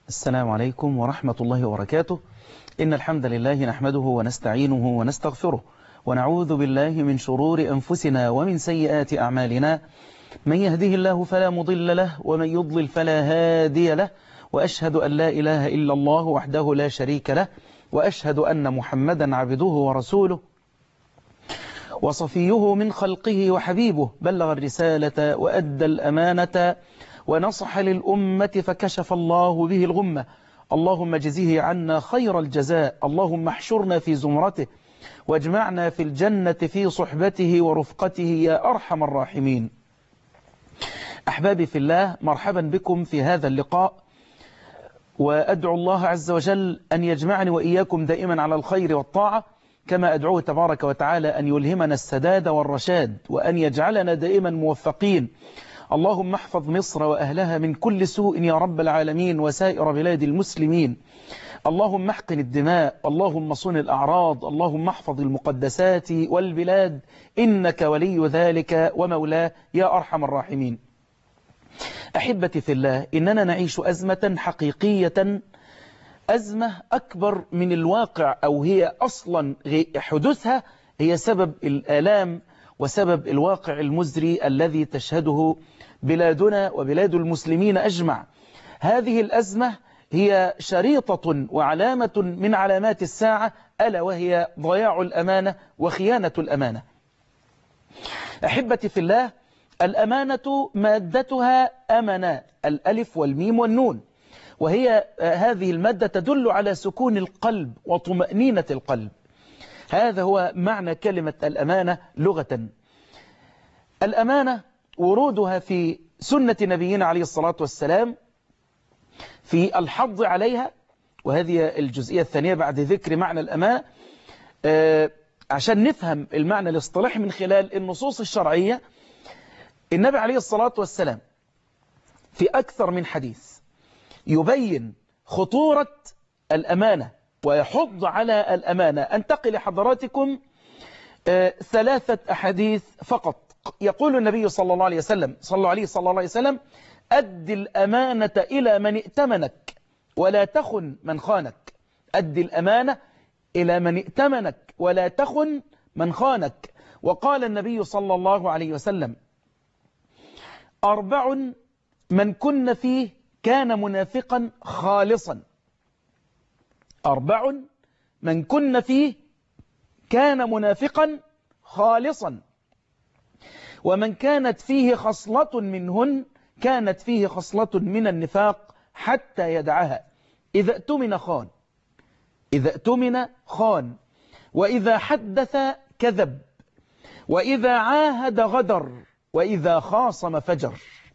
السلام عليكم ورحمة الله وبركاته إن الحمد لله نحمده ونستعينه ونستغفره ونعوذ بالله من شرور أنفسنا ومن سيئات أعمالنا من يهده الله فلا مضل له ومن يضلل فلا هادي له وأشهد أن لا إله إلا الله وحده لا شريك له وأشهد أن محمدا عبده ورسوله وصفيه من خلقه وحبيبه بلغ الرسالة وأدى الأمانة ونصح للأمة فكشف الله به الغمة اللهم جزيه عنا خير الجزاء اللهم احشرنا في زمرته واجمعنا في الجنة في صحبته ورفقته يا أرحم الراحمين أحبابي في الله مرحبا بكم في هذا اللقاء وأدعو الله عز وجل أن يجمعني وإياكم دائما على الخير والطاعة كما أدعوه تبارك وتعالى أن يلهمنا السداد والرشاد وأن يجعلنا دائما موفقين اللهم احفظ مصر وأهلها من كل سوء يا رب العالمين وسائر بلاد المسلمين اللهم احقن الدماء اللهم صن الأعراض اللهم احفظ المقدسات والبلاد إنك ولي ذلك ومولاه يا أرحم الراحمين أحبتي في الله إننا نعيش أزمة حقيقية أزمة أكبر من الواقع أو هي أصلا حدوثها هي سبب الآلام وسبب الواقع المزري الذي تشهده بلادنا وبلاد المسلمين أجمع هذه الأزمة هي شريطة وعلامة من علامات الساعة ألا وهي ضياع الأمانة وخيانة الأمانة أحبتي في الله الأمانة مادتها أمنا الألف والميم والنون وهي هذه المادة تدل على سكون القلب وطمأنينة القلب هذا هو معنى كلمة الأمانة لغة الأمانة ورودها في سنة نبينا عليه الصلاة والسلام في الحظ عليها وهذه الجزئية الثانية بعد ذكر معنى الأمانة عشان نفهم المعنى الاصطلاحي من خلال النصوص الشرعية النبي عليه الصلاة والسلام في أكثر من حديث يبين خطورة الأمانة ويحض على الأمانة أنتقل لحضراتكم ثلاثة أحاديث فقط يقول النبي صلى الله عليه وسلم صلى عليه صلى الله عليه وسلم أد الأمانة إلى من ائتمنك ولا تخن من خانك أد الأمانة إلى من ائتمنك ولا تخن من خانك وقال النبي صلى الله عليه وسلم أربع من كن فيه كان منافقا خالصا أربع من كن فيه كان منافقا خالصا ومن كانت فيه خصلة منهن كانت فيه خصلة من النفاق حتى يدعها إذا اؤتمن خان إذا اؤتمن خان وإذا حدث كذب وإذا عاهد غدر وإذا خاصم فجر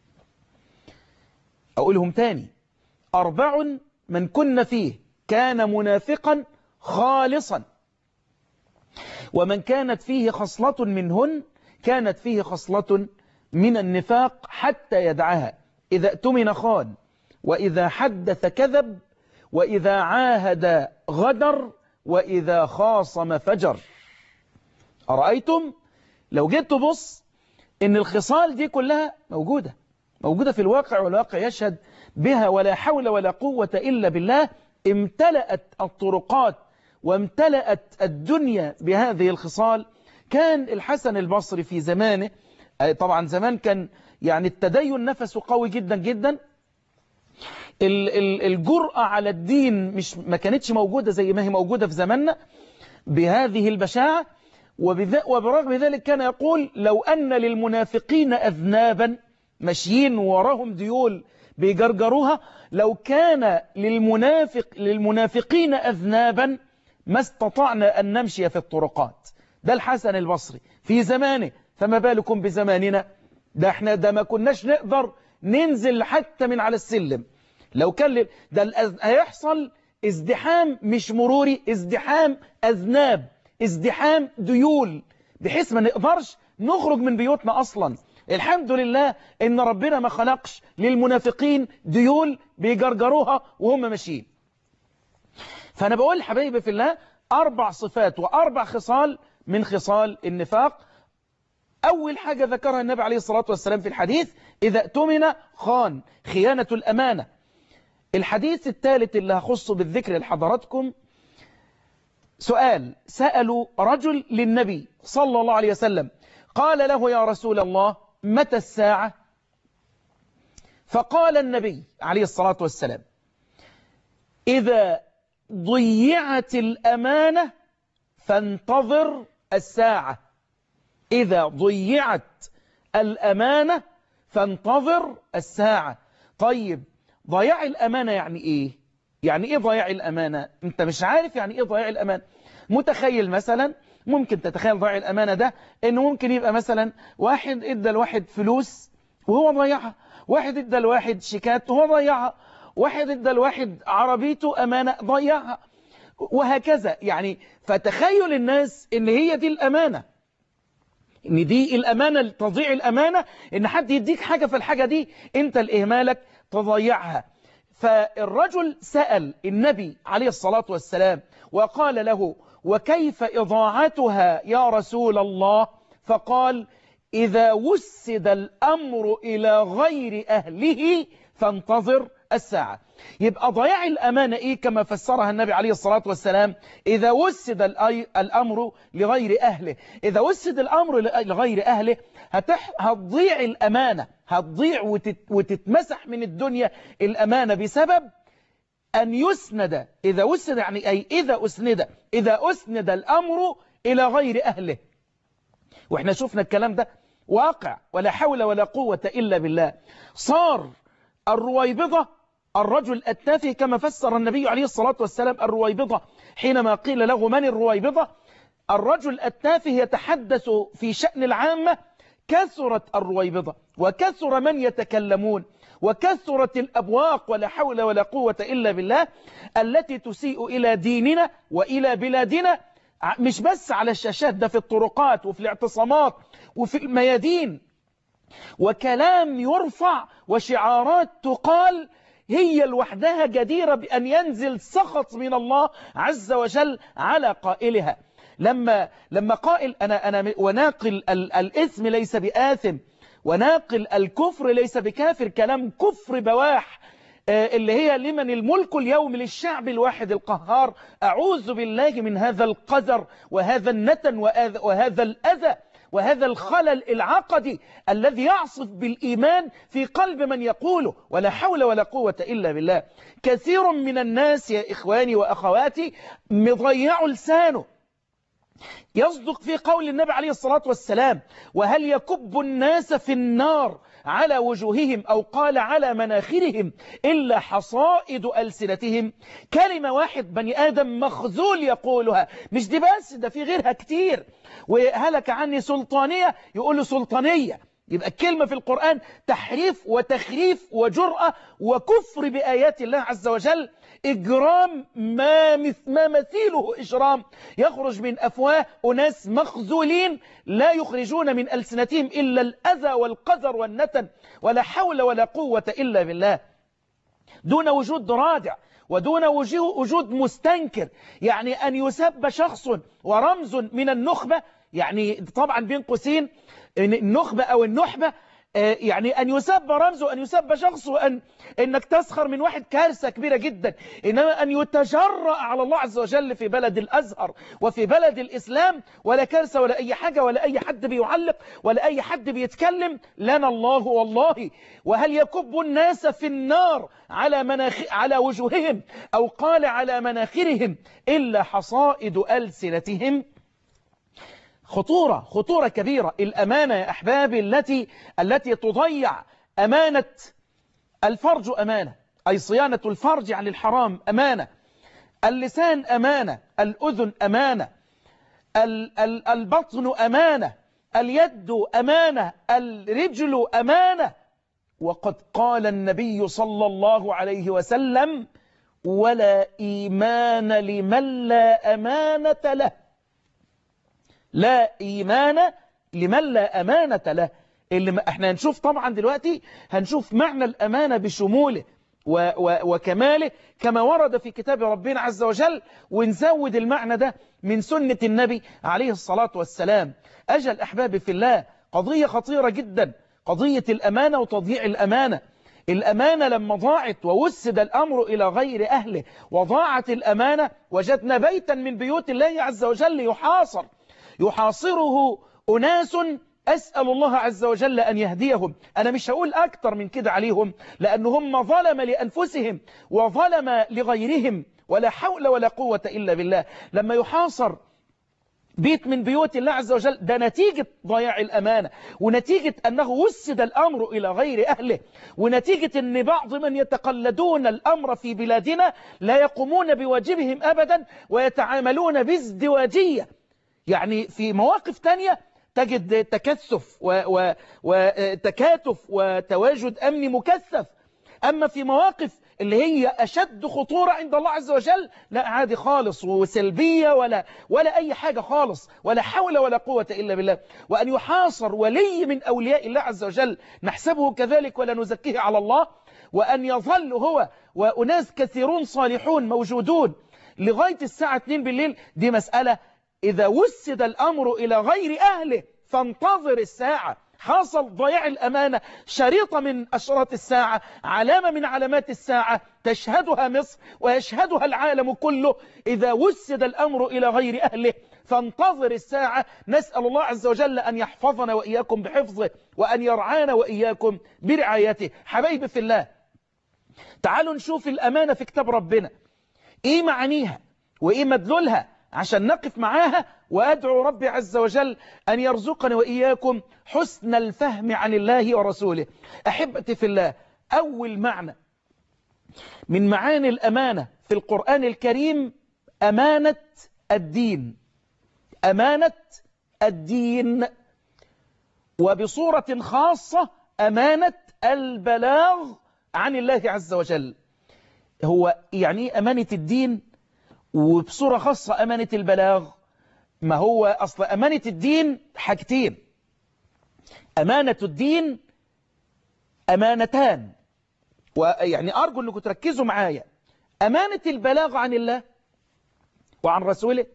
أقولهم تاني أربع من كن فيه كان منافقا خالصا ومن كانت فيه خصلة منهن كانت فيه خصلة من النفاق حتى يدعها إذا اؤتمن خان وإذا حدث كذب وإذا عاهد غدر وإذا خاصم فجر أرأيتم لو جيت تبص إن الخصال دي كلها موجودة موجودة في الواقع والواقع يشهد بها ولا حول ولا قوة إلا بالله امتلأت الطرقات وامتلأت الدنيا بهذه الخصال كان الحسن البصري في زمانه طبعا زمان كان يعني التدين نفسه قوي جدا جدا الجرأة على الدين مش ما كانتش موجودة زي ما هي موجودة في زماننا بهذه البشاعة وبرغم ذلك كان يقول لو أن للمنافقين أذنابا ماشيين وراهم ديول بيجرجروها لو كان للمنافق للمنافقين أذنابا ما استطعنا أن نمشي في الطرقات ده الحسن البصري في زمانه فما بالكم بزماننا ده احنا ده ما كناش نقدر ننزل حتى من على السلم لو كان ده هيحصل ازدحام مش مروري ازدحام أذناب ازدحام ديول بحيث ما نقدرش نخرج من بيوتنا أصلا الحمد لله ان ربنا ما خلقش للمنافقين ديول بيجرجروها وهم ماشيين فأنا بقول حبايبي في الله أربع صفات وأربع خصال من خصال النفاق أول حاجة ذكرها النبي عليه الصلاة والسلام في الحديث إذا اؤتمن خان خيانة الأمانة الحديث الثالث اللي هخصه بالذكر لحضراتكم سؤال سألوا رجل للنبي صلى الله عليه وسلم قال له يا رسول الله متى الساعة فقال النبي عليه الصلاة والسلام إذا ضيعت الأمانة فانتظر الساعة إذا ضيعت الأمانة فانتظر الساعة طيب ضياع الأمانة يعني إيه يعني إيه ضياع الأمانة أنت مش عارف يعني إيه ضياع الأمانة متخيل مثلا ممكن تتخيل ضياع الأمانة ده إنه ممكن يبقى مثلا واحد إدى الواحد فلوس وهو ضيعها واحد إدى الواحد شيكات وهو ضيعها واحد إدى الواحد عربيته أمانة ضيعها وهكذا يعني فتخيل الناس إن هي دي الأمانة ان دي الامانه تضيع الامانه ان حد يديك حاجه في الحاجه دي انت الاهمالك تضيعها فالرجل سال النبي عليه الصلاه والسلام وقال له وكيف اضاعتها يا رسول الله فقال اذا وسد الامر الى غير اهله فانتظر الساعه يبقى ضياع الأمانة إيه كما فسرها النبي عليه الصلاة والسلام إذا وسد الأمر لغير أهله إذا وسد الأمر لغير أهله هتح... هتضيع الأمانة هتضيع وتت... وتتمسح من الدنيا الأمانة بسبب أن يسند إذا وسد يعني أي إذا أسند إذا أسند الأمر إلى غير أهله وإحنا شفنا الكلام ده واقع ولا حول ولا قوة إلا بالله صار الرويبضة الرجل التافه كما فسر النبي عليه الصلاة والسلام الرويبضة حينما قيل له من الرويبضة الرجل التافه يتحدث في شأن العامة كثرت الرويبضة وكثر من يتكلمون وكثرت الأبواق ولا حول ولا قوة إلا بالله التي تسيء إلى ديننا وإلى بلادنا مش بس على الشاشات ده في الطرقات وفي الاعتصامات وفي الميادين وكلام يرفع وشعارات تقال هي لوحدها جديرة بأن ينزل سخط من الله عز وجل على قائلها لما لما قائل أنا أنا وناقل الإثم ليس بآثم وناقل الكفر ليس بكافر كلام كفر بواح اللي هي لمن الملك اليوم للشعب الواحد القهار أعوذ بالله من هذا القذر وهذا النتن وهذا الأذى وهذا الخلل العقدي الذي يعصف بالإيمان في قلب من يقوله ولا حول ولا قوة إلا بالله كثير من الناس يا إخواني وأخواتي مضيع لسانه يصدق في قول النبي عليه الصلاة والسلام وهل يكب الناس في النار على وجوههم أو قال على مناخرهم إلا حصائد ألسنتهم كلمة واحد بني آدم مخزول يقولها مش دي بس ده في غيرها كتير وهلك عني سلطانية يقول له سلطانية يبقى الكلمة في القرآن تحريف وتخريف وجرأة وكفر بآيات الله عز وجل إجرام ما, ما مثيله إجرام يخرج من أفواه أناس مخزولين لا يخرجون من ألسنتهم إلا الأذى والقذر والنتن ولا حول ولا قوة إلا بالله دون وجود رادع ودون وجود مستنكر يعني أن يسب شخص ورمز من النخبة يعني طبعا بين قوسين النخبة أو النحبة يعني أن يسب رمز وأن يسب شخص وأن إنك تسخر من واحد كارثة كبيرة جدا إنما أن يتجرأ على الله عز وجل في بلد الأزهر وفي بلد الإسلام ولا كارثة ولا أي حاجة ولا أي حد بيعلق ولا أي حد بيتكلم لنا الله والله وهل يكب الناس في النار على, مناخ على وجوههم أو قال على مناخرهم إلا حصائد ألسنتهم خطورة خطورة كبيرة الأمانة يا أحبابي التي التي تضيع أمانة الفرج أمانة أي صيانة الفرج عن الحرام أمانة اللسان أمانة الأذن أمانة البطن أمانة اليد أمانة الرجل أمانة وقد قال النبي صلى الله عليه وسلم ولا إيمان لمن لا أمانة له لا إيمان لمن لا أمانة له اللي احنا هنشوف طبعا دلوقتي هنشوف معنى الأمانة بشموله و و وكماله كما ورد في كتاب ربنا عز وجل ونزود المعنى ده من سنة النبي عليه الصلاة والسلام أجل أحبابي في الله قضية خطيرة جدا قضية الأمانة وتضييع الأمانة الأمانة لما ضاعت ووسد الأمر إلى غير أهله وضاعت الأمانة وجدنا بيتا من بيوت الله عز وجل يحاصر يحاصره أناس أسأل الله عز وجل أن يهديهم أنا مش هقول أكتر من كده عليهم لأن هم ظلم لأنفسهم وظلم لغيرهم ولا حول ولا قوة إلا بالله لما يحاصر بيت من بيوت الله عز وجل ده نتيجة ضياع الأمانة ونتيجة أنه وسد الأمر إلى غير أهله ونتيجة أن بعض من يتقلدون الأمر في بلادنا لا يقومون بواجبهم أبدا ويتعاملون بازدواجية يعني في مواقف تانية تجد تكثف وتكاتف وتواجد أمني مكثف أما في مواقف اللي هي أشد خطورة عند الله عز وجل لا عادي خالص وسلبية ولا, ولا أي حاجة خالص ولا حول ولا قوة إلا بالله وأن يحاصر ولي من أولياء الله عز وجل نحسبه كذلك ولا نزكيه على الله وأن يظل هو وأناس كثيرون صالحون موجودون لغاية الساعة 2 بالليل دي مسألة إذا وسد الأمر إلى غير أهله فانتظر الساعة حصل ضياع الأمانة شريطة من أشراط الساعة علامة من علامات الساعة تشهدها مصر ويشهدها العالم كله إذا وسد الأمر إلى غير أهله فانتظر الساعة نسأل الله عز وجل أن يحفظنا وإياكم بحفظه وأن يرعانا وإياكم برعايته حبايبي في الله تعالوا نشوف الأمانة في كتاب ربنا إيه معانيها وإيه مدلولها عشان نقف معاها وأدعو ربي عز وجل أن يرزقنا وإياكم حسن الفهم عن الله ورسوله أحبتي في الله أول معنى من معاني الأمانة في القرآن الكريم أمانة الدين أمانة الدين وبصورة خاصة أمانة البلاغ عن الله عز وجل هو يعني أمانة الدين وبصورة خاصة أمانة البلاغ ما هو أصل أمانة الدين حاجتين أمانة الدين أمانتان ويعني أرجو أنكم تركزوا معايا أمانة البلاغ عن الله وعن رسوله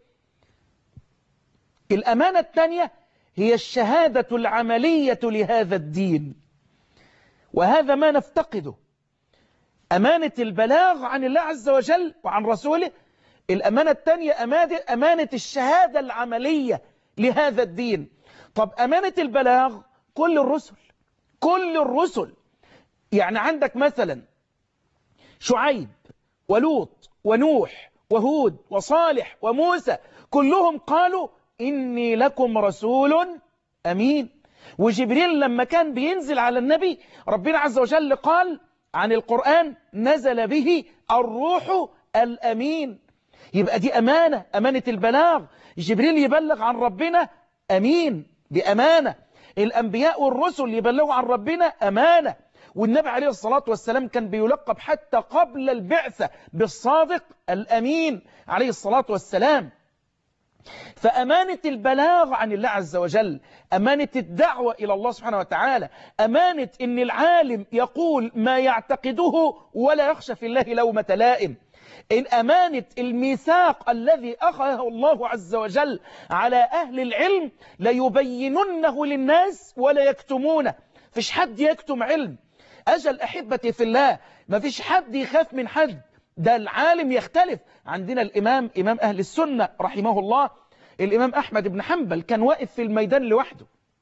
الأمانة الثانية هي الشهادة العملية لهذا الدين وهذا ما نفتقده أمانة البلاغ عن الله عز وجل وعن رسوله الأمانة الثانية أمانة الشهادة العملية لهذا الدين طب أمانة البلاغ كل الرسل كل الرسل يعني عندك مثلا شعيب ولوط ونوح وهود وصالح وموسى كلهم قالوا إني لكم رسول أمين وجبريل لما كان بينزل على النبي ربنا عز وجل قال عن القرآن نزل به الروح الأمين يبقى دي أمانة أمانة البلاغ جبريل يبلغ عن ربنا أمين بأمانة الأنبياء والرسل يبلغوا عن ربنا أمانة والنبي عليه الصلاة والسلام كان بيلقب حتى قبل البعثة بالصادق الأمين عليه الصلاة والسلام فأمانة البلاغ عن الله عز وجل أمانة الدعوة إلى الله سبحانه وتعالى أمانة أن العالم يقول ما يعتقده ولا يخشى في الله لومة لائم الأمانة الميثاق الذي أخذه الله عز وجل على أهل العلم ليبيننه للناس ولا يكتمونه فيش حد يكتم علم أجل أحبتي في الله ما فيش حد يخاف من حد ده العالم يختلف عندنا الإمام إمام أهل السنة رحمه الله الإمام أحمد بن حنبل كان واقف في الميدان لوحده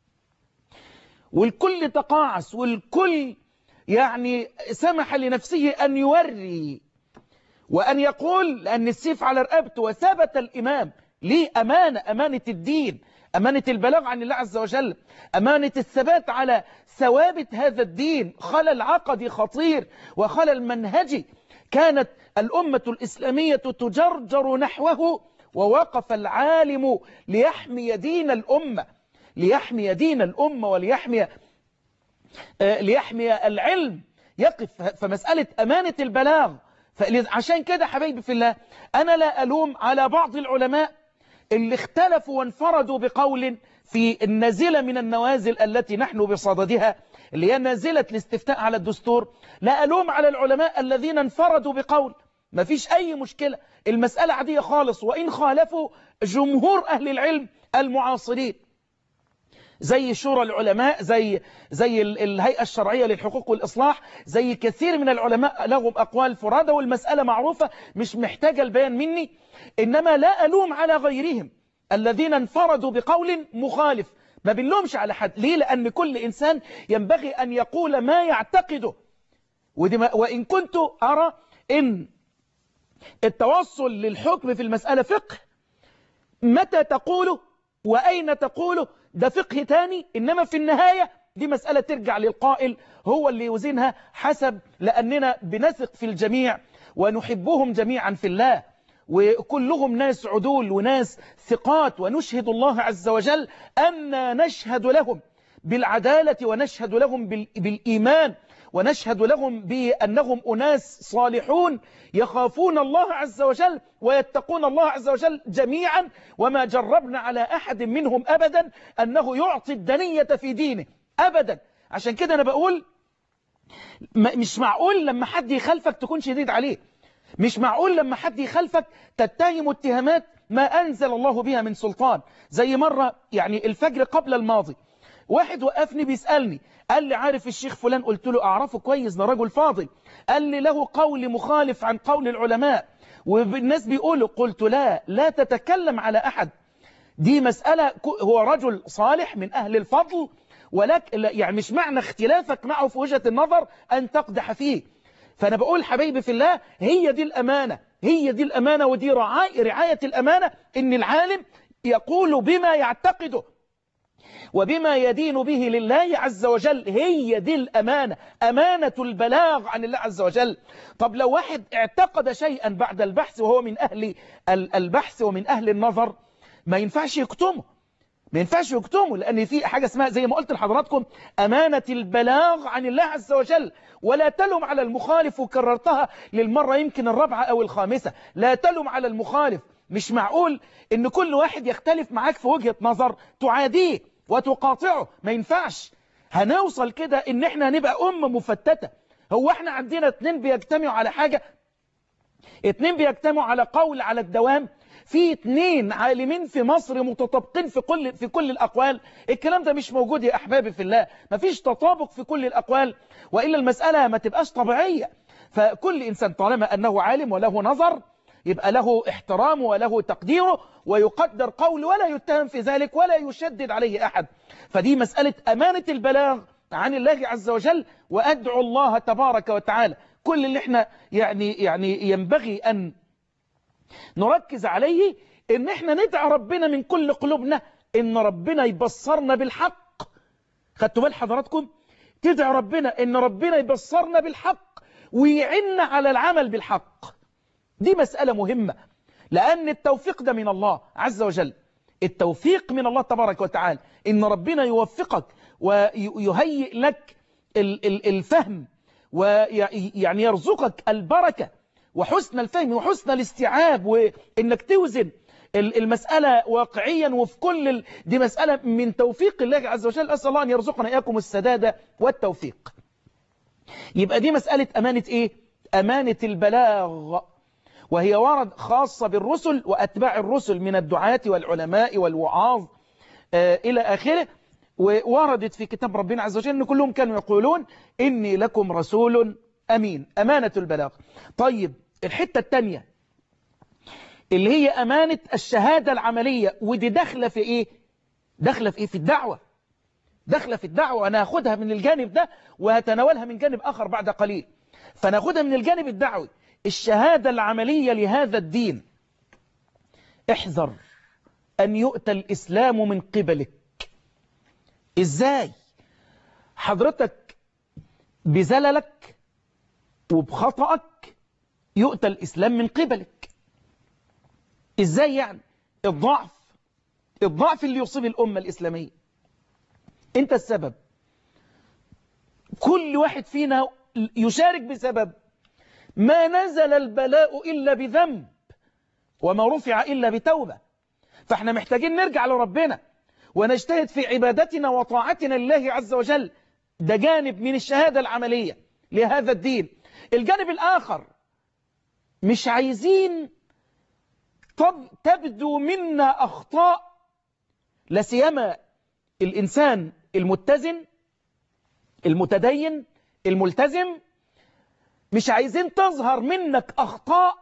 والكل تقاعس والكل يعني سمح لنفسه أن يوري وأن يقول لأن السيف على رقبته وثبت الإمام ليه أمانة أمانة الدين أمانة البلاغ عن الله عز وجل أمانة الثبات على ثوابت هذا الدين خلل عقدي خطير وخلل منهجي كانت الأمة الإسلامية تجرجر نحوه ووقف العالم ليحمي دين الأمة ليحمي دين الأمة وليحمي ليحمي العلم يقف فمسألة أمانة البلاغ عشان كده حبايبي في الله أنا لا ألوم على بعض العلماء اللي اختلفوا وانفردوا بقول في النازلة من النوازل التي نحن بصددها اللي هي نازلة الاستفتاء على الدستور لا ألوم على العلماء الذين انفردوا بقول ما فيش أي مشكلة المسألة عادية خالص وإن خالفوا جمهور أهل العلم المعاصرين زي شورى العلماء زي زي الهيئة الشرعية للحقوق والإصلاح زي كثير من العلماء لهم أقوال فرادة والمسألة معروفة مش محتاجة البيان مني إنما لا ألوم على غيرهم الذين انفردوا بقول مخالف ما بنلومش على حد ليه لأن كل إنسان ينبغي أن يقول ما يعتقده وإن كنت أرى إن التوصل للحكم في المسألة فقه متى تقوله وأين تقوله ده فقه تاني إنما في النهاية دي مسألة ترجع للقائل هو اللي يوزنها حسب لأننا بنثق في الجميع ونحبهم جميعا في الله وكلهم ناس عدول وناس ثقات ونشهد الله عز وجل أن نشهد لهم بالعدالة ونشهد لهم بالإيمان ونشهد لهم بأنهم أناس صالحون يخافون الله عز وجل ويتقون الله عز وجل جميعا وما جربنا على أحد منهم أبدا أنه يعطي الدنية في دينه أبدا عشان كده أنا بقول مش معقول لما حد يخالفك تكون شديد عليه مش معقول لما حد يخالفك تتهم اتهامات ما أنزل الله بها من سلطان زي مرة يعني الفجر قبل الماضي واحد وقفني بيسألني قال لي عارف الشيخ فلان قلت له أعرفه كويس ده رجل فاضل قال لي له قول مخالف عن قول العلماء والناس بيقولوا قلت لا لا تتكلم على أحد دي مسألة هو رجل صالح من أهل الفضل ولك يعني مش معنى اختلافك معه في وجهة النظر أن تقدح فيه فأنا بقول حبيبي في الله هي دي الأمانة هي دي الأمانة ودي رعاية, رعاية الأمانة إن العالم يقول بما يعتقده وبما يدين به لله عز وجل هي دي الأمانة أمانة البلاغ عن الله عز وجل طب لو واحد اعتقد شيئا بعد البحث وهو من أهل البحث ومن أهل النظر ما ينفعش يكتمه ما ينفعش يكتمه لأن في حاجة اسمها زي ما قلت لحضراتكم أمانة البلاغ عن الله عز وجل ولا تلم على المخالف وكررتها للمرة يمكن الرابعة أو الخامسة لا تلم على المخالف مش معقول ان كل واحد يختلف معاك في وجهة نظر تعاديه وتقاطعه ما ينفعش هنوصل كده ان احنا هنبقى أمة مفتتة هو احنا عندنا اتنين بيجتمعوا على حاجة اتنين بيجتمعوا على قول على الدوام في اتنين عالمين في مصر متطابقين في كل في كل الأقوال الكلام ده مش موجود يا أحبابي في الله مفيش تطابق في كل الأقوال وإلا المسألة ما تبقاش طبيعية فكل إنسان طالما أنه عالم وله نظر يبقى له احترامه وله تقديره ويقدر قول ولا يتهم في ذلك ولا يشدد عليه أحد فدي مسألة أمانة البلاغ عن الله عز وجل وأدعو الله تبارك وتعالى كل اللي احنا يعني يعني ينبغي أن نركز عليه ان احنا ندعي ربنا من كل قلوبنا ان ربنا يبصرنا بالحق خدتوا بال حضراتكم تدعي ربنا ان ربنا يبصرنا بالحق ويعنا على العمل بالحق دي مسألة مهمة لأن التوفيق ده من الله عز وجل التوفيق من الله تبارك وتعالى إن ربنا يوفقك ويهيئ لك الفهم ويعني يرزقك البركة وحسن الفهم وحسن الاستيعاب وإنك توزن المسألة واقعيا وفي كل ال... دي مسألة من توفيق الله عز وجل أسأل الله أن يرزقنا إياكم السداد والتوفيق يبقى دي مسألة أمانة إيه؟ أمانة البلاغ وهي ورد خاصة بالرسل وأتباع الرسل من الدعاة والعلماء والوعاظ آه إلى آخره ووردت في كتاب ربنا عز وجل أن كلهم كانوا يقولون إني لكم رسول أمين أمانة البلاغ طيب الحتة الثانية اللي هي أمانة الشهادة العملية ودي داخلة في إيه داخلة في إيه في الدعوة داخلة في الدعوة أنا أخدها من الجانب ده وهتناولها من جانب آخر بعد قليل فناخدها من الجانب الدعوي الشهادة العملية لهذا الدين احذر أن يؤتى الإسلام من قبلك إزاي حضرتك بزللك وبخطأك يؤتى الإسلام من قبلك إزاي يعني الضعف الضعف اللي يصيب الأمة الإسلامية أنت السبب كل واحد فينا يشارك بسبب ما نزل البلاء إلا بذنب وما رفع إلا بتوبة فاحنا محتاجين نرجع لربنا ونجتهد في عبادتنا وطاعتنا لله عز وجل ده جانب من الشهادة العملية لهذا الدين الجانب الآخر مش عايزين طب تبدو منا أخطاء لسيما الإنسان المتزن المتدين الملتزم مش عايزين تظهر منك أخطاء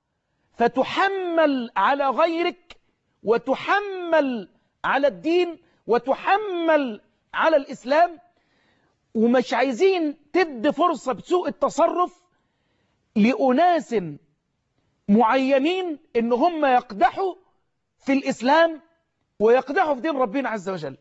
فتحمل على غيرك وتحمل على الدين وتحمل على الإسلام ومش عايزين تدي فرصة بسوء التصرف لأناس معينين إن هم يقدحوا في الإسلام ويقدحوا في دين ربنا عز وجل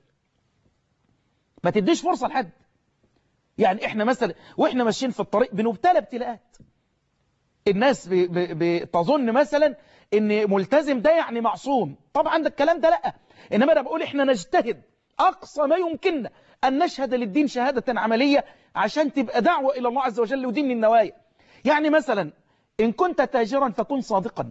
ما تديش فرصة لحد يعني احنا مثلا واحنا ماشيين في الطريق بنبتلى ابتلاءات الناس بتظن مثلا ان ملتزم ده يعني معصوم طبعا ده الكلام ده لا انما انا بقول احنا نجتهد اقصى ما يمكننا ان نشهد للدين شهادة عملية عشان تبقى دعوة الى الله عز وجل ودين النوايا يعني مثلا ان كنت تاجرا فكن صادقا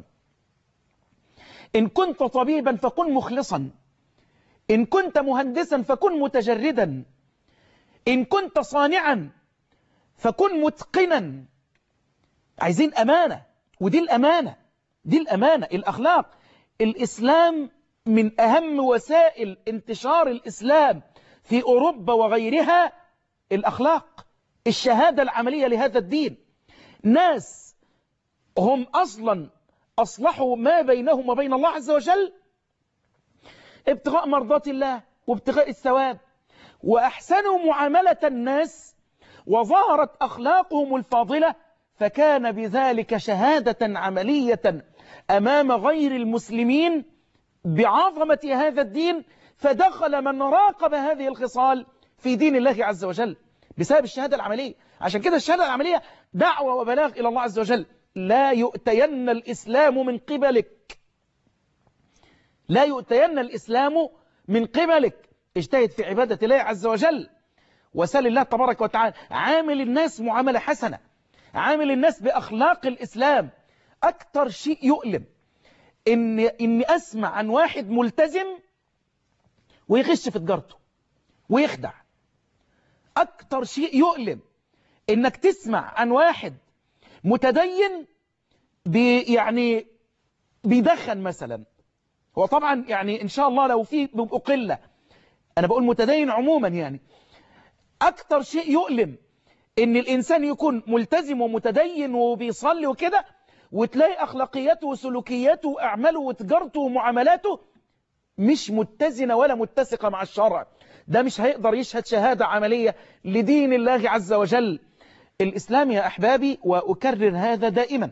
ان كنت طبيبا فكن مخلصا ان كنت مهندسا فكن متجردا إن كنت صانعا فكن متقنا عايزين أمانة ودي الأمانة دي الأمانة الأخلاق الإسلام من أهم وسائل انتشار الإسلام في أوروبا وغيرها الأخلاق الشهادة العملية لهذا الدين ناس هم أصلا أصلحوا ما بينهم وبين الله عز وجل ابتغاء مرضات الله وابتغاء الثواب وأحسنوا معاملة الناس وظهرت أخلاقهم الفاضلة فكان بذلك شهادة عملية أمام غير المسلمين بعظمة هذا الدين فدخل من راقب هذه الخصال في دين الله عز وجل بسبب الشهادة العملية عشان كده الشهادة العملية دعوة وبلاغ إلى الله عز وجل لا يؤتين الإسلام من قبلك لا يؤتين الإسلام من قبلك اجتهد في عبادة الله عز وجل وسال الله تبارك وتعالى عامل الناس معاملة حسنة عامل الناس بأخلاق الإسلام أكتر شيء يؤلم إن إني أسمع عن واحد ملتزم ويغش في تجارته ويخدع أكتر شيء يؤلم إنك تسمع عن واحد متدين بي يعني بيدخن مثلا هو طبعا يعني إن شاء الله لو في بيبقوا قلة أنا بقول متدين عموما يعني أكتر شيء يؤلم إن الإنسان يكون ملتزم ومتدين وبيصلي وكده وتلاقي أخلاقياته وسلوكياته وأعماله وتجارته ومعاملاته مش متزنة ولا متسقة مع الشرع ده مش هيقدر يشهد شهادة عملية لدين الله عز وجل الإسلام يا أحبابي وأكرر هذا دائما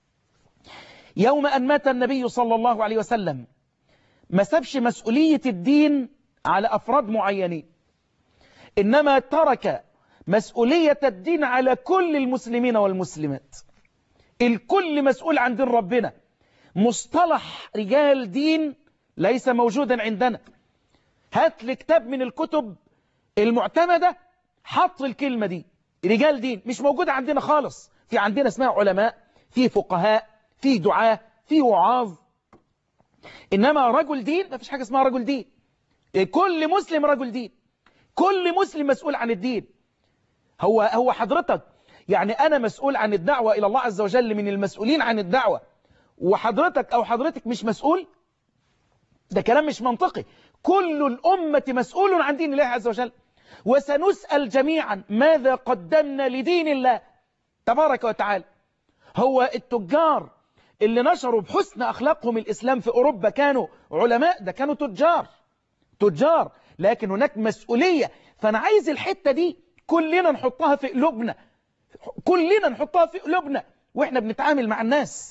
يوم أن مات النبي صلى الله عليه وسلم ما سابش مسؤولية الدين على أفراد معينين إنما ترك مسؤولية الدين على كل المسلمين والمسلمات الكل مسؤول عن دين ربنا مصطلح رجال دين ليس موجودا عندنا هات لي كتاب من الكتب المعتمدة حط الكلمة دي رجال دين مش موجودة عندنا خالص في عندنا اسمها علماء في فقهاء في دعاة في وعاظ إنما رجل دين ما فيش حاجة اسمها رجل دين كل مسلم رجل دين كل مسلم مسؤول عن الدين هو هو حضرتك يعني أنا مسؤول عن الدعوة إلى الله عز وجل من المسؤولين عن الدعوة وحضرتك أو حضرتك مش مسؤول ده كلام مش منطقي كل الأمة مسؤول عن دين الله عز وجل وسنسأل جميعا ماذا قدمنا لدين الله تبارك وتعالى هو التجار اللي نشروا بحسن أخلاقهم الإسلام في أوروبا كانوا علماء ده كانوا تجار تجار لكن هناك مسؤولية فأنا عايز الحتة دي كلنا نحطها في قلوبنا كلنا نحطها في قلوبنا وإحنا بنتعامل مع الناس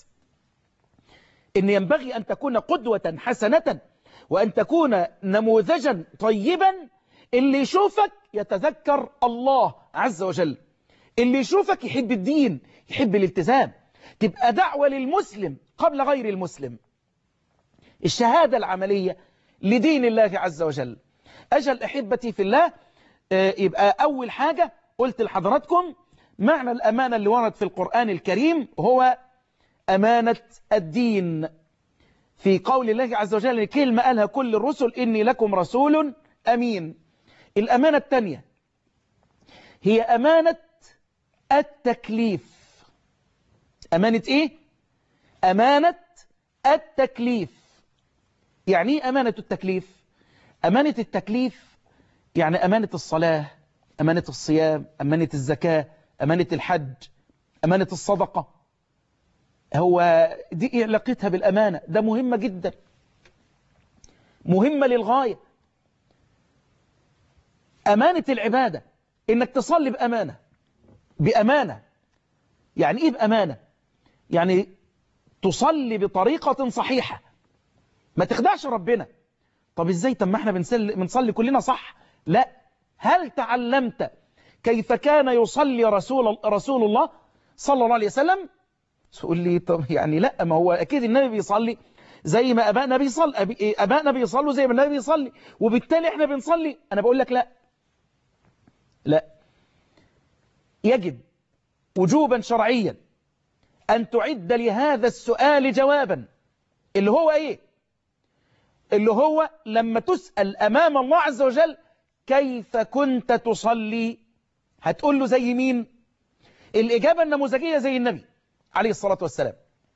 إن ينبغي أن تكون قدوة حسنة وأن تكون نموذجا طيبا اللي يشوفك يتذكر الله عز وجل اللي يشوفك يحب الدين يحب الالتزام تبقى دعوة للمسلم قبل غير المسلم الشهادة العملية لدين الله عز وجل أجل أحبتي في الله يبقى أول حاجة قلت لحضراتكم معنى الأمانة اللي ورد في القرآن الكريم هو أمانة الدين في قول الله عز وجل كلمة قالها كل الرسل إني لكم رسول أمين الأمانة الثانية هي أمانة التكليف أمانة إيه؟ أمانة التكليف يعني إيه أمانة التكليف؟ أمانة التكليف يعني أمانة الصلاة أمانة الصيام أمانة الزكاة أمانة الحج أمانة الصدقة هو دي إيه علاقتها بالأمانة ده مهمة جدا مهمة للغاية أمانة العبادة إنك تصلي بأمانة بأمانة يعني إيه بأمانة يعني تصلي بطريقة صحيحة ما تخدعش ربنا طب إزاي طب ما احنا بنصلي, بنصلي كلنا صح لا هل تعلمت كيف كان يصلي رسول, رسول الله صلى الله عليه وسلم تقول لي طب يعني لا ما هو أكيد النبي بيصلي زي ما أبائنا بيصلي أبائنا بيصلوا زي ما النبي بيصلي وبالتالي احنا بنصلي أنا بقول لك لا لا يجب وجوبا شرعيا أن تعد لهذا السؤال جوابا اللي هو إيه اللي هو لما تسأل أمام الله عز وجل كيف كنت تصلي هتقول له زي مين الإجابة النموذجية زي النبي عليه الصلاة والسلام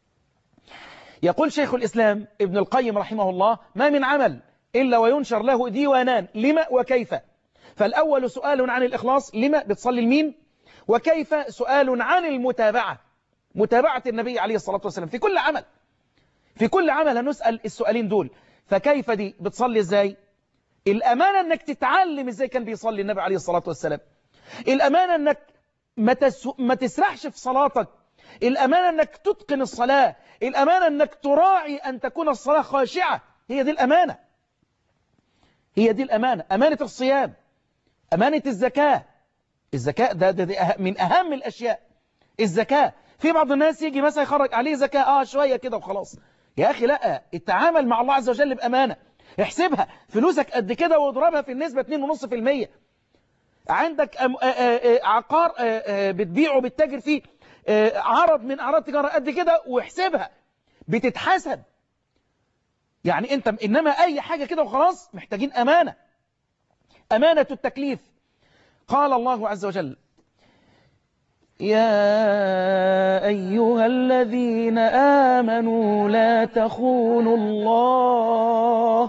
يقول شيخ الإسلام ابن القيم رحمه الله ما من عمل إلا وينشر له ديوانان لما وكيف فالأول سؤال عن الإخلاص لما بتصلي المين وكيف سؤال عن المتابعة متابعة النبي عليه الصلاة والسلام في كل عمل في كل عمل هنسأل السؤالين دول فكيف دي بتصلي ازاي الأمانة أنك تتعلم ازاي كان بيصلي النبي عليه الصلاة والسلام الأمانة أنك ما, تس... ما تسرحش في صلاتك الأمانة أنك تتقن الصلاة الأمانة أنك تراعي أن تكون الصلاة خاشعة هي دي الأمانة هي دي الأمانة أمانة الصيام أمانة الزكاة الزكاة ده, ده, ده من أهم الأشياء الزكاة في بعض الناس يجي مثلا يخرج عليه زكاة آه شوية كده وخلاص يا أخي لا التعامل مع الله عز وجل بأمانة احسبها فلوسك قد كده واضربها في النسبة 2.5% عندك عقار بتبيعه بتتاجر فيه عرض من أعراض تجارة قد كده واحسبها بتتحسب يعني انت انما اي حاجة كده وخلاص محتاجين امانة امانة التكليف قال الله عز وجل يا أيها الذين آمنوا لا تخونوا الله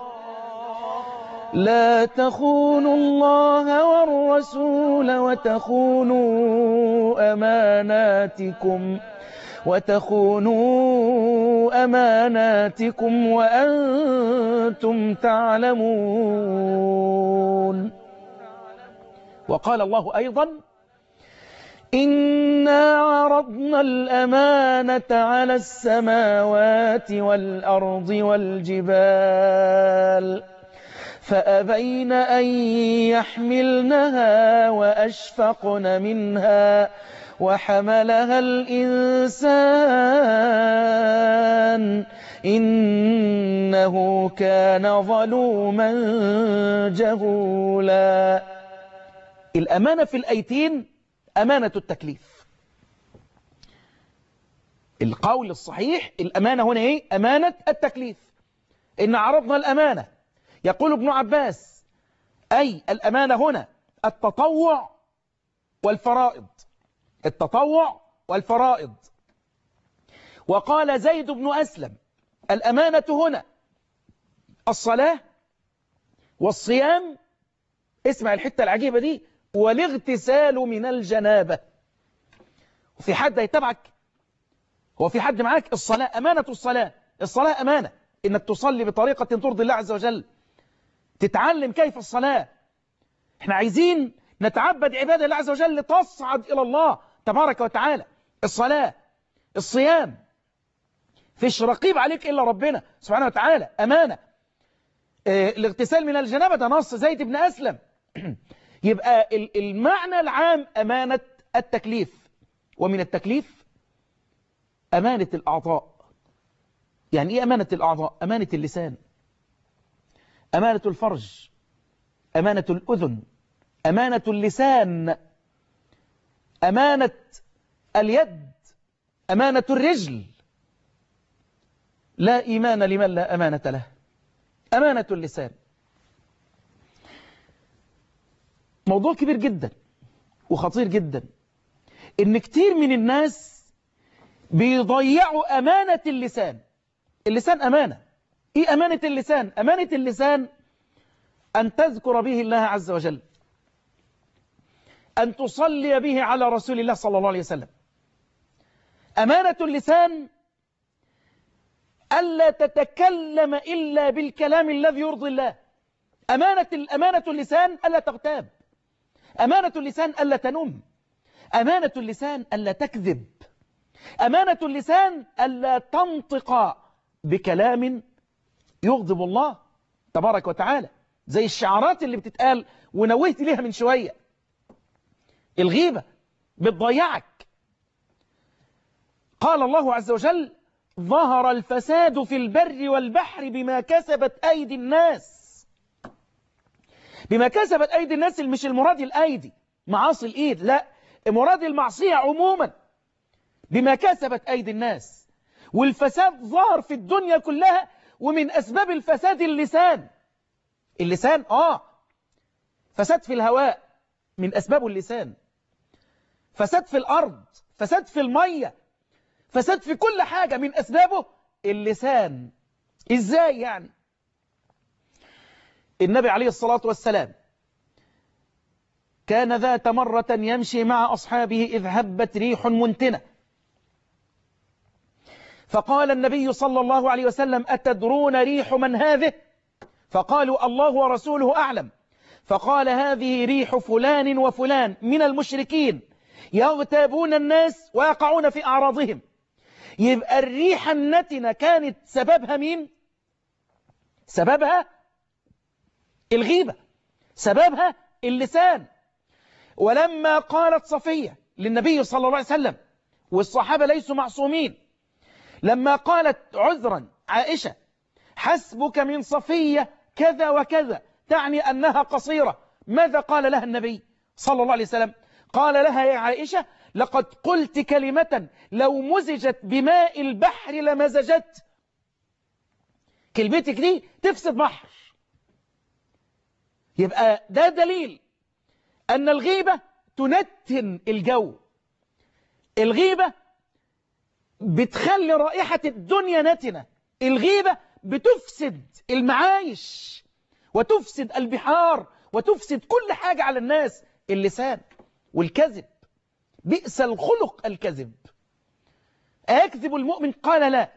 لا تخونوا الله والرسول وتخونوا أماناتكم وتخونوا أماناتكم وأنتم تعلمون وقال الله أيضا إنا عرضنا الأمانة على السماوات والأرض والجبال فأبين أن يحملنها وأشفقن منها وحملها الإنسان إنه كان ظلوما جهولا الأمانة في الأيتين أمانة التكليف القول الصحيح الأمانة هنا إيه؟ أمانة التكليف إن عرضنا الأمانة يقول ابن عباس أي الأمانة هنا التطوع والفرائض التطوع والفرائض وقال زيد بن أسلم الأمانة هنا الصلاة والصيام اسمع الحتة العجيبة دي والاغتسال من الجنابة وفي حد هيتبعك هو في حد معاك الصلاة أمانة الصلاة الصلاة أمانة إنك تصلي بطريقة ترضي الله عز وجل تتعلم كيف الصلاة احنا عايزين نتعبد عبادة الله عز وجل تصعد إلى الله تبارك وتعالى الصلاة الصيام فيش رقيب عليك إلا ربنا سبحانه وتعالى أمانة اه الاغتسال من الجنابة ده نص زيد بن أسلم يبقى المعنى العام أمانة التكليف ومن التكليف أمانة الأعضاء يعني إيه أمانة الأعضاء أمانة اللسان أمانة الفرج أمانة الأذن أمانة اللسان أمانة اليد أمانة الرجل لا إيمان لمن لا أمانة له أمانة اللسان موضوع كبير جدا وخطير جدا إن كتير من الناس بيضيعوا أمانة اللسان اللسان أمانة إيه أمانة اللسان؟ أمانة اللسان أن تذكر به الله عز وجل أن تصلي به على رسول الله صلى الله عليه وسلم أمانة اللسان ألا تتكلم إلا بالكلام الذي يرضي الله أمانة, أمانة اللسان ألا تغتاب أمانة اللسان ألا تنم أمانة اللسان ألا تكذب أمانة اللسان ألا تنطق بكلام يغضب الله تبارك وتعالى زي الشعارات اللي بتتقال ونوهت ليها من شوية الغيبة بتضيعك قال الله عز وجل ظهر الفساد في البر والبحر بما كسبت أيدي الناس بما كسبت أيدي الناس مش المراد الأيدي معاصي الإيد لا مراد المعصية عموما بما كسبت أيدي الناس والفساد ظهر في الدنيا كلها ومن أسباب الفساد اللسان اللسان آه فساد في الهواء من أسبابه اللسان فساد في الأرض فساد في المية فساد في كل حاجة من أسبابه اللسان إزاي يعني النبي عليه الصلاة والسلام كان ذات مرة يمشي مع أصحابه إذ هبت ريح منتنة فقال النبي صلى الله عليه وسلم أتدرون ريح من هذه فقالوا الله ورسوله أعلم فقال هذه ريح فلان وفلان من المشركين يغتابون الناس ويقعون في أعراضهم يبقى الريح النتنة كانت سببها مين سببها الغيبة سببها اللسان ولما قالت صفية للنبي صلى الله عليه وسلم والصحابة ليسوا معصومين لما قالت عذرا عائشة حسبك من صفية كذا وكذا تعني أنها قصيرة ماذا قال لها النبي صلى الله عليه وسلم قال لها يا عائشة لقد قلت كلمة لو مزجت بماء البحر لمزجت كلمتك دي تفسد بحر يبقى ده دليل أن الغيبة تنتن الجو الغيبة بتخلي رائحة الدنيا نتنة الغيبة بتفسد المعايش وتفسد البحار وتفسد كل حاجة على الناس اللسان والكذب بئس الخلق الكذب أيكذب المؤمن قال لا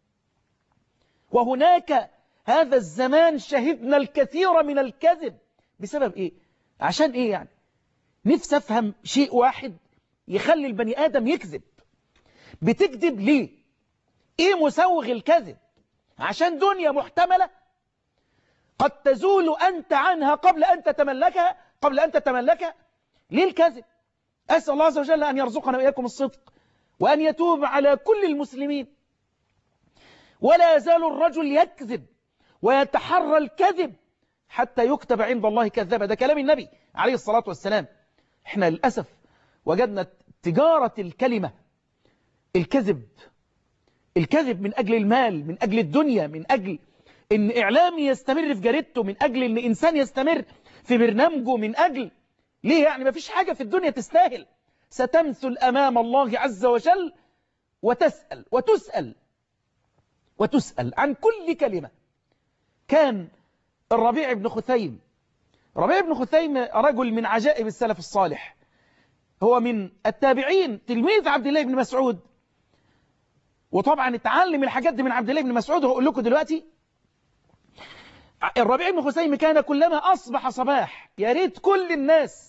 وهناك هذا الزمان شهدنا الكثير من الكذب بسبب إيه عشان إيه يعني نفسي أفهم شيء واحد يخلي البني آدم يكذب بتكذب ليه إيه مسوغ الكذب عشان دنيا محتملة قد تزول أنت عنها قبل أن تتملكها قبل أن تتملكها ليه الكذب أسأل الله عز وجل أن يرزقنا وإياكم الصدق وأن يتوب على كل المسلمين ولا يزال الرجل يكذب ويتحرى الكذب حتى يكتب عند الله كذابا ده كلام النبي عليه الصلاة والسلام احنا للأسف وجدنا تجارة الكلمة الكذب الكذب من أجل المال من أجل الدنيا من أجل إن إعلامي يستمر في جريدته من أجل إن إنسان يستمر في برنامجه من أجل ليه يعني ما فيش حاجة في الدنيا تستاهل ستمثل أمام الله عز وجل وتسأل وتسأل وتسأل عن كل كلمة كان الربيع بن خثيم ربيع بن خثيم رجل من عجائب السلف الصالح هو من التابعين تلميذ عبد الله بن مسعود وطبعا اتعلم الحاجات دي من عبد الله بن مسعود وهقول لكم دلوقتي الربيع بن خثيم كان كلما أصبح صباح يا ريت كل الناس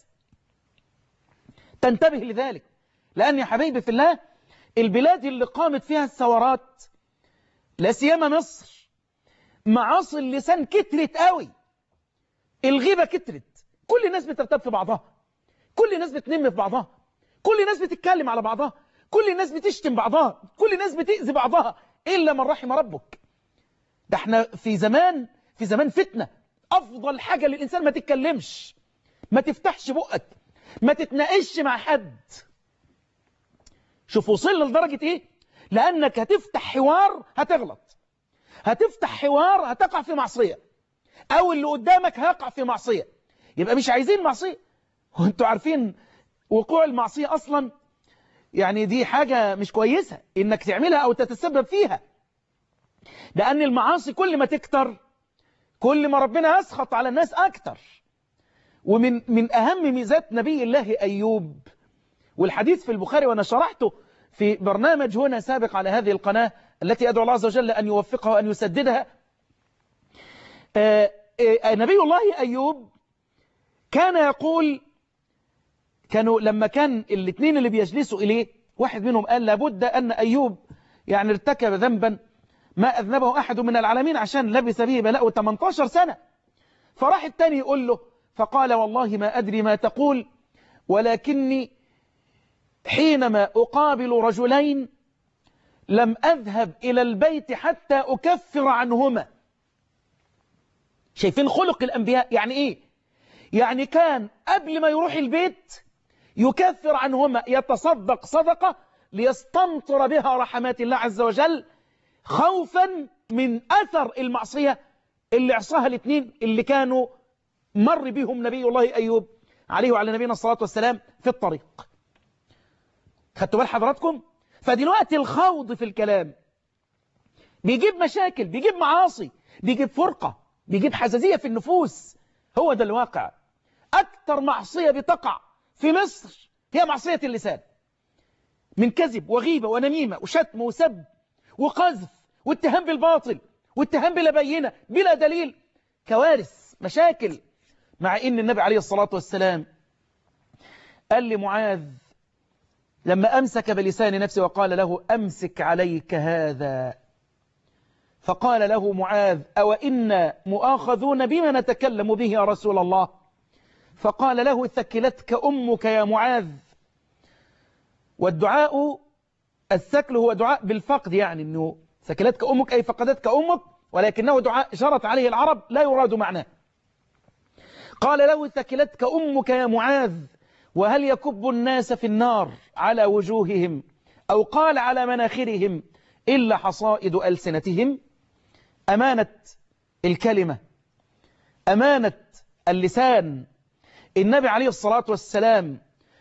تنتبه لذلك لأن يا حبيبي في الله البلاد اللي قامت فيها الثورات لا سيما مصر معاصي اللسان كترت قوي الغيبة كترت كل الناس بترتب في بعضها كل الناس بتنم في بعضها كل الناس بتتكلم على بعضها كل الناس بتشتم بعضها كل الناس بتأذي بعضها إلا من رحم ربك ده احنا في زمان في زمان فتنة أفضل حاجة للإنسان ما تتكلمش ما تفتحش بقك ما تتناقش مع حد شوف وصلنا لدرجة إيه لأنك هتفتح حوار هتغلط هتفتح حوار هتقع في معصية أو اللي قدامك هيقع في معصية يبقى مش عايزين معصية وانتوا عارفين وقوع المعصية أصلا يعني دي حاجة مش كويسة إنك تعملها أو تتسبب فيها لأن المعاصي كل ما تكتر كل ما ربنا يسخط على الناس أكتر ومن من أهم ميزات نبي الله أيوب والحديث في البخاري وأنا شرحته في برنامج هنا سابق على هذه القناة التي أدعو الله عز وجل أن يوفقها وأن يسددها آآ آآ نبي الله أيوب كان يقول كانوا لما كان الاثنين اللي بيجلسوا إليه واحد منهم قال لابد أن أيوب يعني ارتكب ذنبا ما أذنبه أحد من العالمين عشان لبث به بلاءه 18 سنة فراح التاني يقول له فقال والله ما أدري ما تقول ولكني حينما أقابل رجلين لم أذهب إلى البيت حتى أكفر عنهما شايفين خلق الأنبياء يعني إيه يعني كان قبل ما يروح البيت يكفر عنهما يتصدق صدقة ليستمطر بها رحمات الله عز وجل خوفا من أثر المعصية اللي عصاها الاثنين اللي كانوا مر بهم نبي الله أيوب عليه وعلى نبينا الصلاة والسلام في الطريق خدتوا بال حضراتكم فدلوقتي الخوض في الكلام بيجيب مشاكل بيجيب معاصي بيجيب فرقة بيجيب حزازية في النفوس هو ده الواقع أكثر معصية بتقع في مصر هي معصية اللسان من كذب وغيبة ونميمة وشتم وسب وقذف واتهام بالباطل واتهام بلا بينة بلا دليل كوارث مشاكل مع ان النبي عليه الصلاة والسلام قال لمعاذ لما أمسك بلسان نفسه وقال له أمسك عليك هذا فقال له معاذ أو إنا مؤاخذون بما نتكلم به يا رسول الله فقال له ثكلتك أمك يا معاذ والدعاء الثكل هو دعاء بالفقد يعني أنه ثكلتك أمك أي فقدتك أمك ولكنه دعاء شرط عليه العرب لا يراد معناه قال له ثكلتك أمك يا معاذ وهل يكب الناس في النار على وجوههم أو قال على مناخرهم إلا حصائد ألسنتهم أمانة الكلمة أمانة اللسان النبي عليه الصلاة والسلام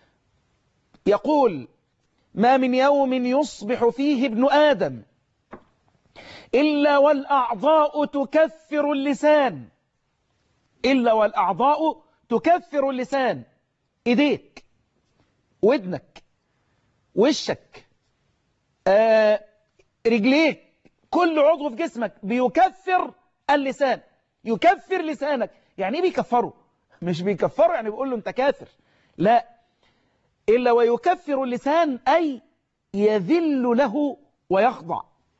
يقول ما من يوم يصبح فيه ابن آدم إلا والأعضاء تكفر اللسان إلا والأعضاء تكفر اللسان إيديك ودنك وشك آه رجليك كل عضو في جسمك بيكفر اللسان يكفر لسانك يعني ايه بيكفره مش بيكفره يعني بيقول له انت كافر لا إلا ويكفر اللسان أي يذل له ويخضع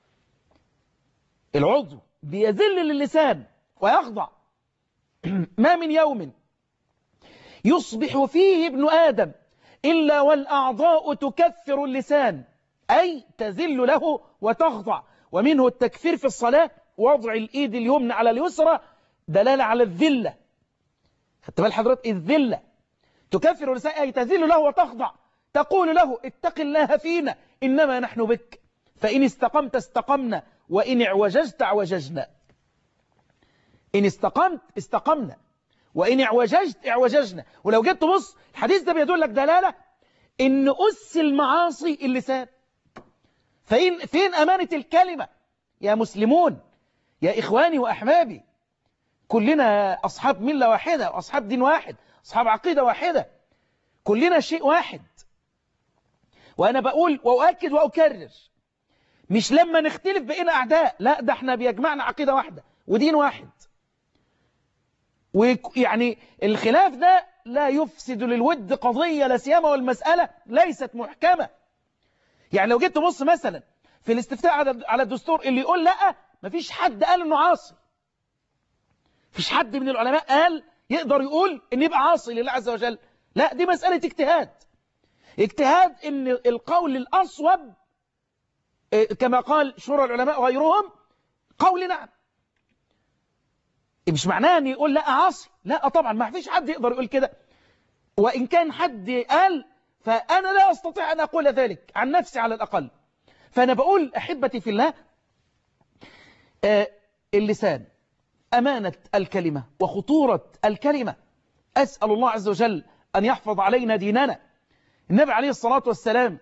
العضو بيذل للسان ويخضع ما من يوم يصبح فيه ابن آدم إلا والأعضاء تكفر اللسان أي تذل له وتخضع ومنه التكفير في الصلاة وضع الإيد اليمنى على اليسرى دلالة على الذلة خدت بال حضرتك الذلة تكفر اللسان أي تذل له وتخضع تقول له اتق الله فينا إنما نحن بك فإن استقمت استقمنا وإن اعوججت اعوججنا إن استقمت استقمنا وإن اعوججت اعوججنا ولو جيت تبص الحديث ده بيدل لك دلالة إن أس المعاصي اللسان فين, فين أمانة الكلمة يا مسلمون يا إخواني وأحبابي كلنا أصحاب ملة واحدة وأصحاب دين واحد أصحاب عقيدة واحدة كلنا شيء واحد وأنا بقول وأؤكد وأكرر مش لما نختلف بقينا أعداء لا ده احنا بيجمعنا عقيدة واحدة ودين واحد ويعني الخلاف ده لا يفسد للود قضية لا سيما والمسألة ليست محكمة يعني لو جيت تبص مثلا في الاستفتاء على الدستور اللي يقول لا مفيش حد قال انه عاصي مفيش حد من العلماء قال يقدر يقول ان يبقى عاصي لله عز وجل لا دي مسألة اجتهاد اجتهاد ان القول الأصوب كما قال شورى العلماء وغيرهم قول نعم مش معناه ان يقول لا عاصي لا طبعا ما فيش حد يقدر يقول كده وإن كان حد قال فأنا لا أستطيع أن أقول ذلك عن نفسي على الأقل فأنا بقول أحبتي في الله آه اللسان أمانة الكلمة وخطورة الكلمة أسأل الله عز وجل أن يحفظ علينا ديننا النبي عليه الصلاة والسلام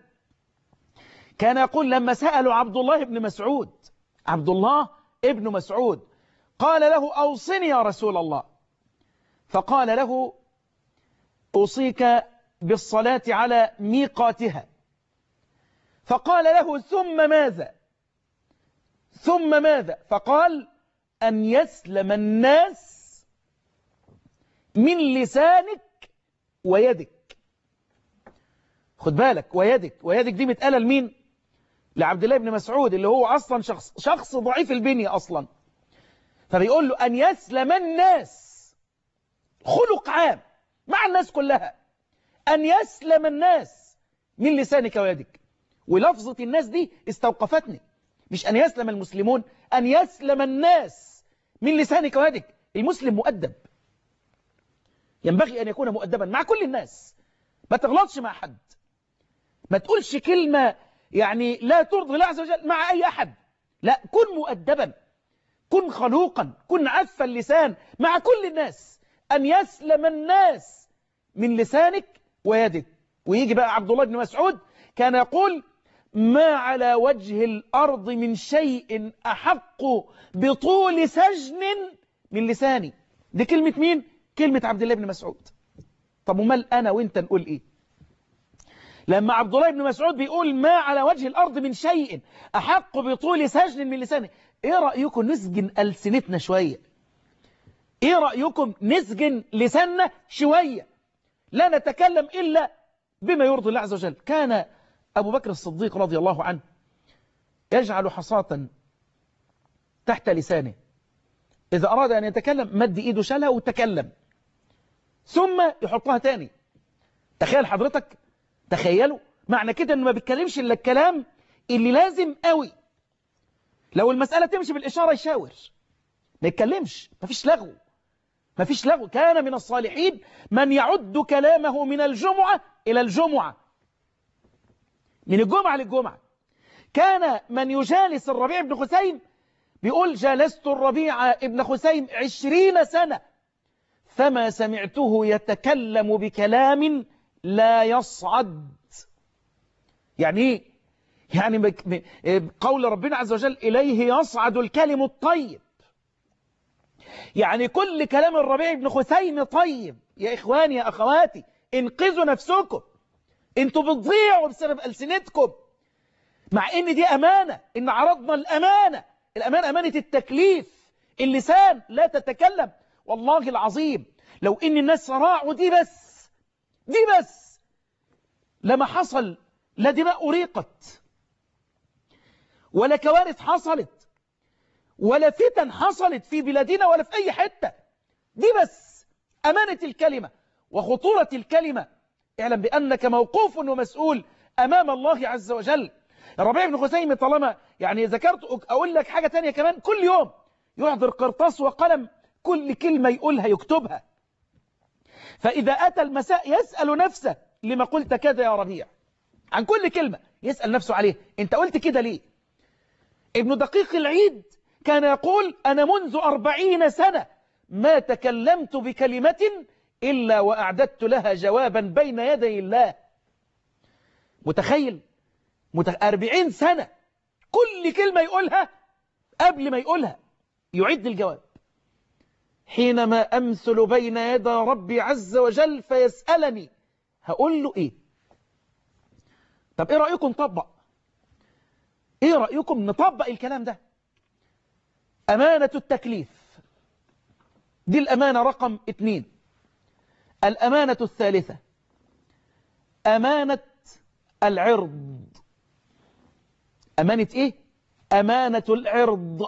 كان يقول لما سألوا عبد الله بن مسعود عبد الله ابن مسعود قال له أوصني يا رسول الله فقال له أوصيك بالصلاة على ميقاتها فقال له ثم ماذا ثم ماذا فقال أن يسلم الناس من لسانك ويدك خد بالك ويدك ويدك دي متقالة لمين لعبد الله بن مسعود اللي هو أصلا شخص, شخص ضعيف البنية أصلا فبيقول له أن يسلم الناس خلق عام مع الناس كلها أن يسلم الناس من لسانك ويدك ولفظة الناس دي استوقفتني مش أن يسلم المسلمون أن يسلم الناس من لسانك ويدك المسلم مؤدب ينبغي أن يكون مؤدبا مع كل الناس ما تغلطش مع حد ما تقولش كلمة يعني لا ترضي الله عز وجل مع أي أحد لا كن مؤدبا كن خلوقا كن عف اللسان مع كل الناس أن يسلم الناس من لسانك ويدك ويجي بقى عبد الله بن مسعود كان يقول ما على وجه الأرض من شيء أحق بطول سجن من لساني دي كلمة مين؟ كلمة عبد الله بن مسعود طب ومال أنا وإنت نقول إيه لما عبد الله بن مسعود بيقول ما على وجه الأرض من شيء أحق بطول سجن من لسانه إيه رأيكم نسجن ألسنتنا شوية إيه رأيكم نسجن لساننا شوية لا نتكلم إلا بما يرضي الله عز وجل كان أبو بكر الصديق رضي الله عنه يجعل حصاة تحت لسانه إذا أراد أن يتكلم مد إيده شالها وتكلم ثم يحطها تاني تخيل حضرتك تخيلوا معنى كده أنه ما بيتكلمش إلا الكلام اللي لازم قوي لو المسألة تمشي بالإشارة يشاور ما يتكلمش ما فيش لغو ما فيش لغو كان من الصالحين من يعد كلامه من الجمعة إلى الجمعة من الجمعة للجمعة كان من يجالس الربيع بن خسيم بيقول جالست الربيع ابن خسيم عشرين سنة فما سمعته يتكلم بكلام لا يصعد يعني ايه يعني قول ربنا عز وجل إليه يصعد الكلم الطيب يعني كل كلام الربيع بن خثيم طيب يا إخواني يا أخواتي انقذوا نفسكم انتوا بتضيعوا بسبب ألسنتكم مع ان دي أمانة ان عرضنا الأمانة الأمانة أمانة التكليف اللسان لا تتكلم والله العظيم لو ان الناس راعوا دي بس دي بس لما حصل لا دماء أريقت ولا كوارث حصلت ولا فتن حصلت في بلادنا ولا في أي حتة دي بس أمانة الكلمة وخطورة الكلمة اعلم بأنك موقوف ومسؤول أمام الله عز وجل الربيع بن خسيم طالما يعني ذكرت أقول لك حاجة تانية كمان كل يوم يحضر قرطاس وقلم كل كلمة يقولها يكتبها فإذا أتى المساء يسأل نفسه لما قلت كذا يا ربيع عن كل كلمة يسأل نفسه عليه انت قلت كده ليه ابن دقيق العيد كان يقول أنا منذ أربعين سنة ما تكلمت بكلمة إلا وأعددت لها جوابا بين يدي الله متخيل مت... أربعين سنة كل كلمة يقولها قبل ما يقولها يعد الجواب حينما أمثل بين يدى ربي عز وجل فيسألني هقول له إيه طب إيه رأيكم نطبق إيه رأيكم نطبق الكلام ده أمانة التكليف دي الأمانة رقم اتنين الأمانة الثالثة أمانة العرض أمانة إيه؟ أمانة العرض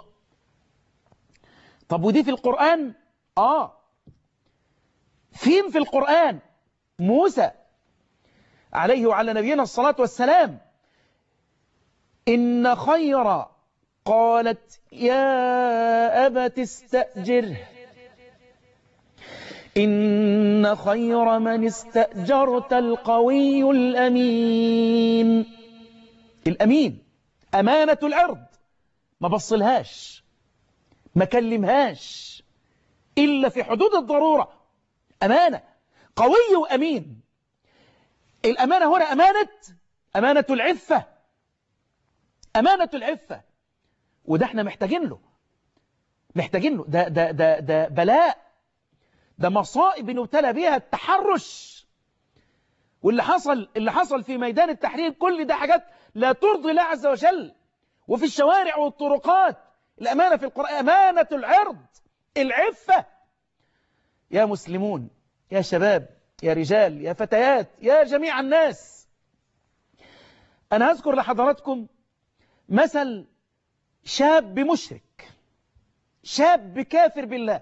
طب ودي في القرآن؟ آه فين في القرآن؟ موسى عليه وعلى نبينا الصلاة والسلام إن خير قالت يا أبت استأجره إن خير من استأجرت القوي الأمين الأمين أمانة العرض ما بصلهاش ما كلمهاش إلا في حدود الضرورة أمانة قوي وأمين الأمانة هنا أمانة أمانة العفة أمانة العفة وده احنا محتاجين له محتاجين له ده, ده, ده, ده بلاء ده مصائب نبتلى بها التحرش واللي حصل اللي حصل في ميدان التحرير كل ده حاجات لا ترضي الله عز وجل وفي الشوارع والطرقات الأمانة في القرآن أمانة العرض العفة يا مسلمون يا شباب يا رجال يا فتيات يا جميع الناس أنا أذكر لحضراتكم مثل شاب مشرك شاب كافر بالله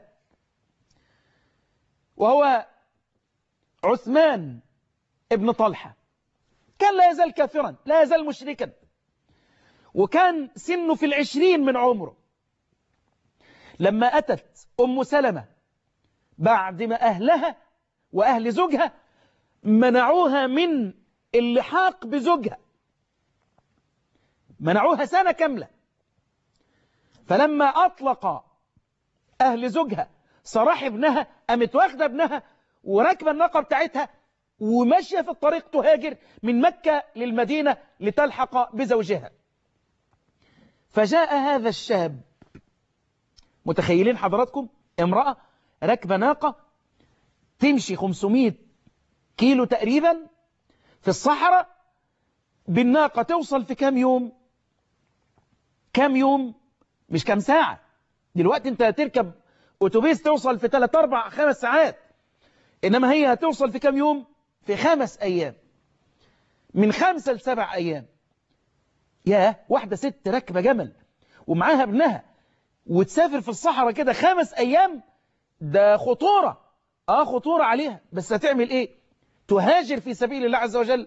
وهو عثمان ابن طلحة كان لا يزال كافرا لا يزال مشركا وكان سنه في العشرين من عمره لما أتت أم سلمة بعد ما أهلها وأهل زوجها منعوها من اللحاق بزوجها منعوها سنة كاملة فلما أطلق أهل زوجها صراح ابنها قامت واخدة ابنها وراكبة الناقة بتاعتها وماشية في الطريق تهاجر من مكة للمدينة لتلحق بزوجها فجاء هذا الشاب متخيلين حضراتكم امرأة راكبة ناقة تمشي 500 كيلو تقريبا في الصحراء بالناقة توصل في كام يوم كام يوم مش كام ساعة دلوقتي انت تركب اتوبيس توصل في 3 4 5 ساعات انما هي هتوصل في كام يوم في خمس ايام من خمسة لسبع ايام يا واحدة ست راكبة جمل ومعاها ابنها وتسافر في الصحراء كده خمس ايام ده خطورة اه خطورة عليها بس هتعمل ايه تهاجر في سبيل الله عز وجل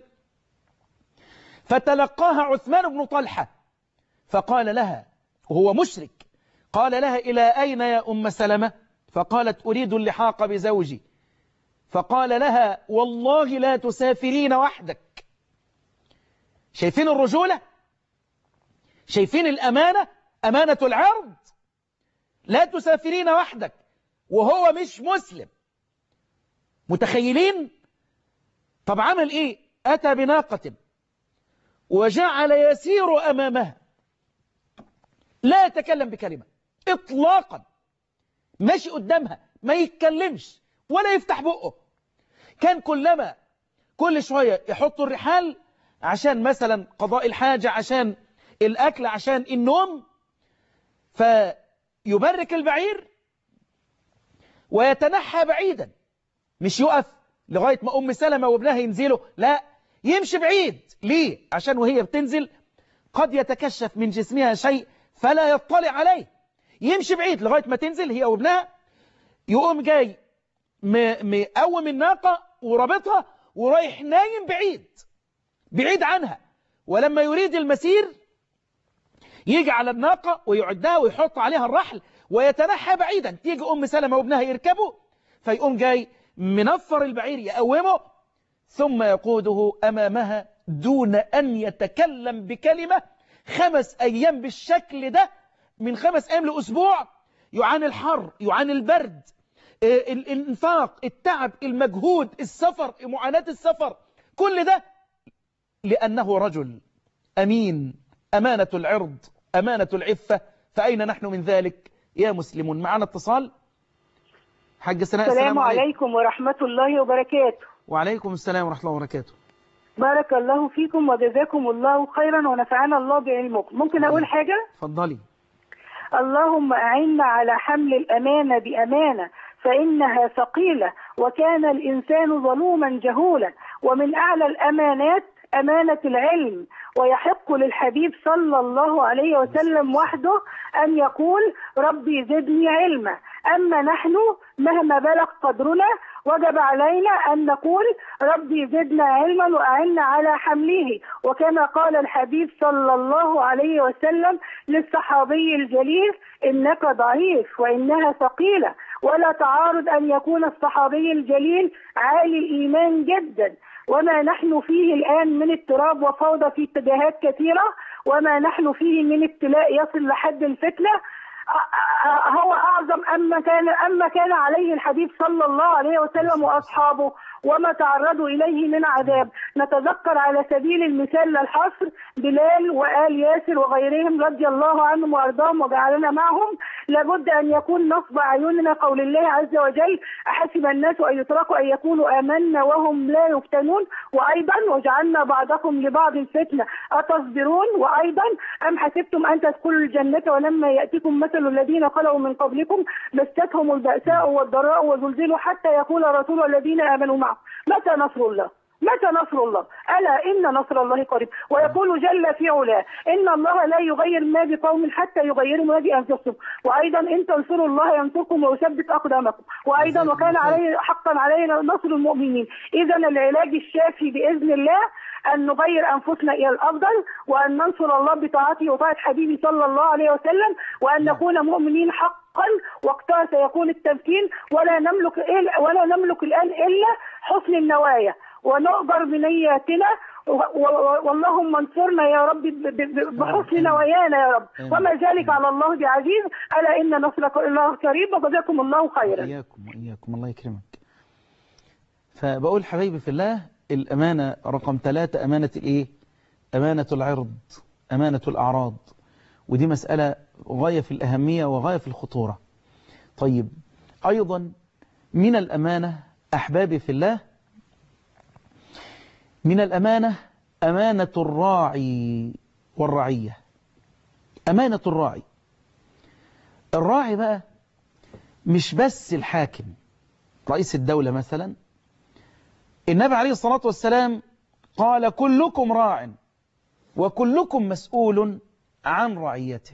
فتلقاها عثمان بن طلحة فقال لها وهو مشرك قال لها إلى أين يا أم سلمة فقالت أريد اللحاق بزوجي فقال لها والله لا تسافرين وحدك شايفين الرجولة شايفين الأمانة أمانة العرض لا تسافرين وحدك وهو مش مسلم متخيلين طب عمل ايه أتى بناقة وجعل يسير أمامها لا يتكلم بكلمة إطلاقا ماشي قدامها ما يتكلمش ولا يفتح بقه كان كلما كل شوية يحطوا الرحال عشان مثلا قضاء الحاجة عشان الأكل عشان النوم فيبرك البعير ويتنحى بعيدا مش يقف لغاية ما أم سلمة وابنها ينزلوا لا يمشي بعيد ليه؟ عشان وهي بتنزل قد يتكشف من جسمها شيء فلا يطلع عليه يمشي بعيد لغاية ما تنزل هي وابنها يقوم جاي مقوم الناقة ورابطها ورايح نايم بعيد بعيد عنها ولما يريد المسير يجي على الناقة ويعدها ويحط عليها الرحل ويتنحى بعيدا تيجي أم سلمة وابنها يركبوا فيقوم جاي منفر البعير يقومه ثم يقوده أمامها دون أن يتكلم بكلمة خمس أيام بالشكل ده من خمس أيام لأسبوع يعاني الحر يعاني البرد الانفاق التعب المجهود السفر معاناة السفر كل ده لأنه رجل أمين أمانة العرض أمانة العفة فأين نحن من ذلك يا مسلمون معنا اتصال حاج سناء السلام عليكم ورحمة الله وبركاته وعليكم السلام ورحمة الله وبركاته بارك الله فيكم وجزاكم الله خيرا ونفعنا الله بعلمكم ممكن أقول حاجة اتفضلي اللهم أعنا على حمل الأمانة بأمانة فإنها ثقيلة وكان الإنسان ظلوما جهولا ومن أعلى الأمانات أمانة العلم ويحق للحبيب صلى الله عليه وسلم وحده أن يقول ربي زدني علما أما نحن مهما بلغ قدرنا وجب علينا أن نقول ربي زدنا علما وأعنا على حمله وكما قال الحبيب صلى الله عليه وسلم للصحابي الجليل إنك ضعيف وإنها ثقيلة ولا تعارض أن يكون الصحابي الجليل عالي الإيمان جدا وما نحن فيه الآن من اضطراب وفوضى في اتجاهات كثيرة وما نحن فيه من ابتلاء يصل لحد الفتنة هو أعظم أما كان أما كان عليه الحبيب صلى الله عليه وسلم وأصحابه وما تعرضوا إليه من عذاب نتذكر على سبيل المثال للحصر بلال وآل ياسر وغيرهم رضي الله عنهم وأرضاهم وجعلنا معهم لابد أن يكون نصب أعيننا قول الله عز وجل أحسب الناس أن يتركوا أن يكونوا آمنا وهم لا يفتنون وأيضا وجعلنا بعضكم لبعض فتنة أتصبرون وأيضا أم حسبتم أن تدخلوا الجنة ولما يأتكم مثل الذين خلوا من قبلكم مستهم البأساء والضراء وزلزلوا حتى يقول رسول الذين آمنوا معه متى نصر الله متى نصر الله ألا إن نصر الله قريب ويقول جل في علاه إن الله لا يغير ما بقوم حتى يغيروا ما بأنفسهم وأيضا إن تنصروا الله ينصركم ويثبت أقدامكم وأيضا وكان عليه حقا علينا نصر المؤمنين إذا العلاج الشافي بإذن الله أن نغير أنفسنا إلى الأفضل وأن ننصر الله بطاعته وطاعة حبيبه صلى الله عليه وسلم وأن نكون مؤمنين حقا وقتها سيكون التمكين ولا نملك إلا ولا نملك الآن إلا حسن النوايا ونؤجر بنياتنا واللهم انصرنا يا رب بحسن نوايانا يا رب وما ذلك على الله بعزيز ألا إن نصرك الله قريب وجزاكم الله خيرا وإياكم وإياكم الله يكرمك فبقول حبايبي في الله الأمانة رقم ثلاثة أمانة الإيه أمانة العرض أمانة الأعراض ودي مسألة غاية في الأهمية وغاية في الخطورة طيب أيضا من الأمانة أحبابي في الله من الأمانة أمانة الراعي والرعية أمانة الراعي الراعي بقى مش بس الحاكم رئيس الدولة مثلا النبي عليه الصلاة والسلام قال كلكم راع وكلكم مسؤول عن رعيته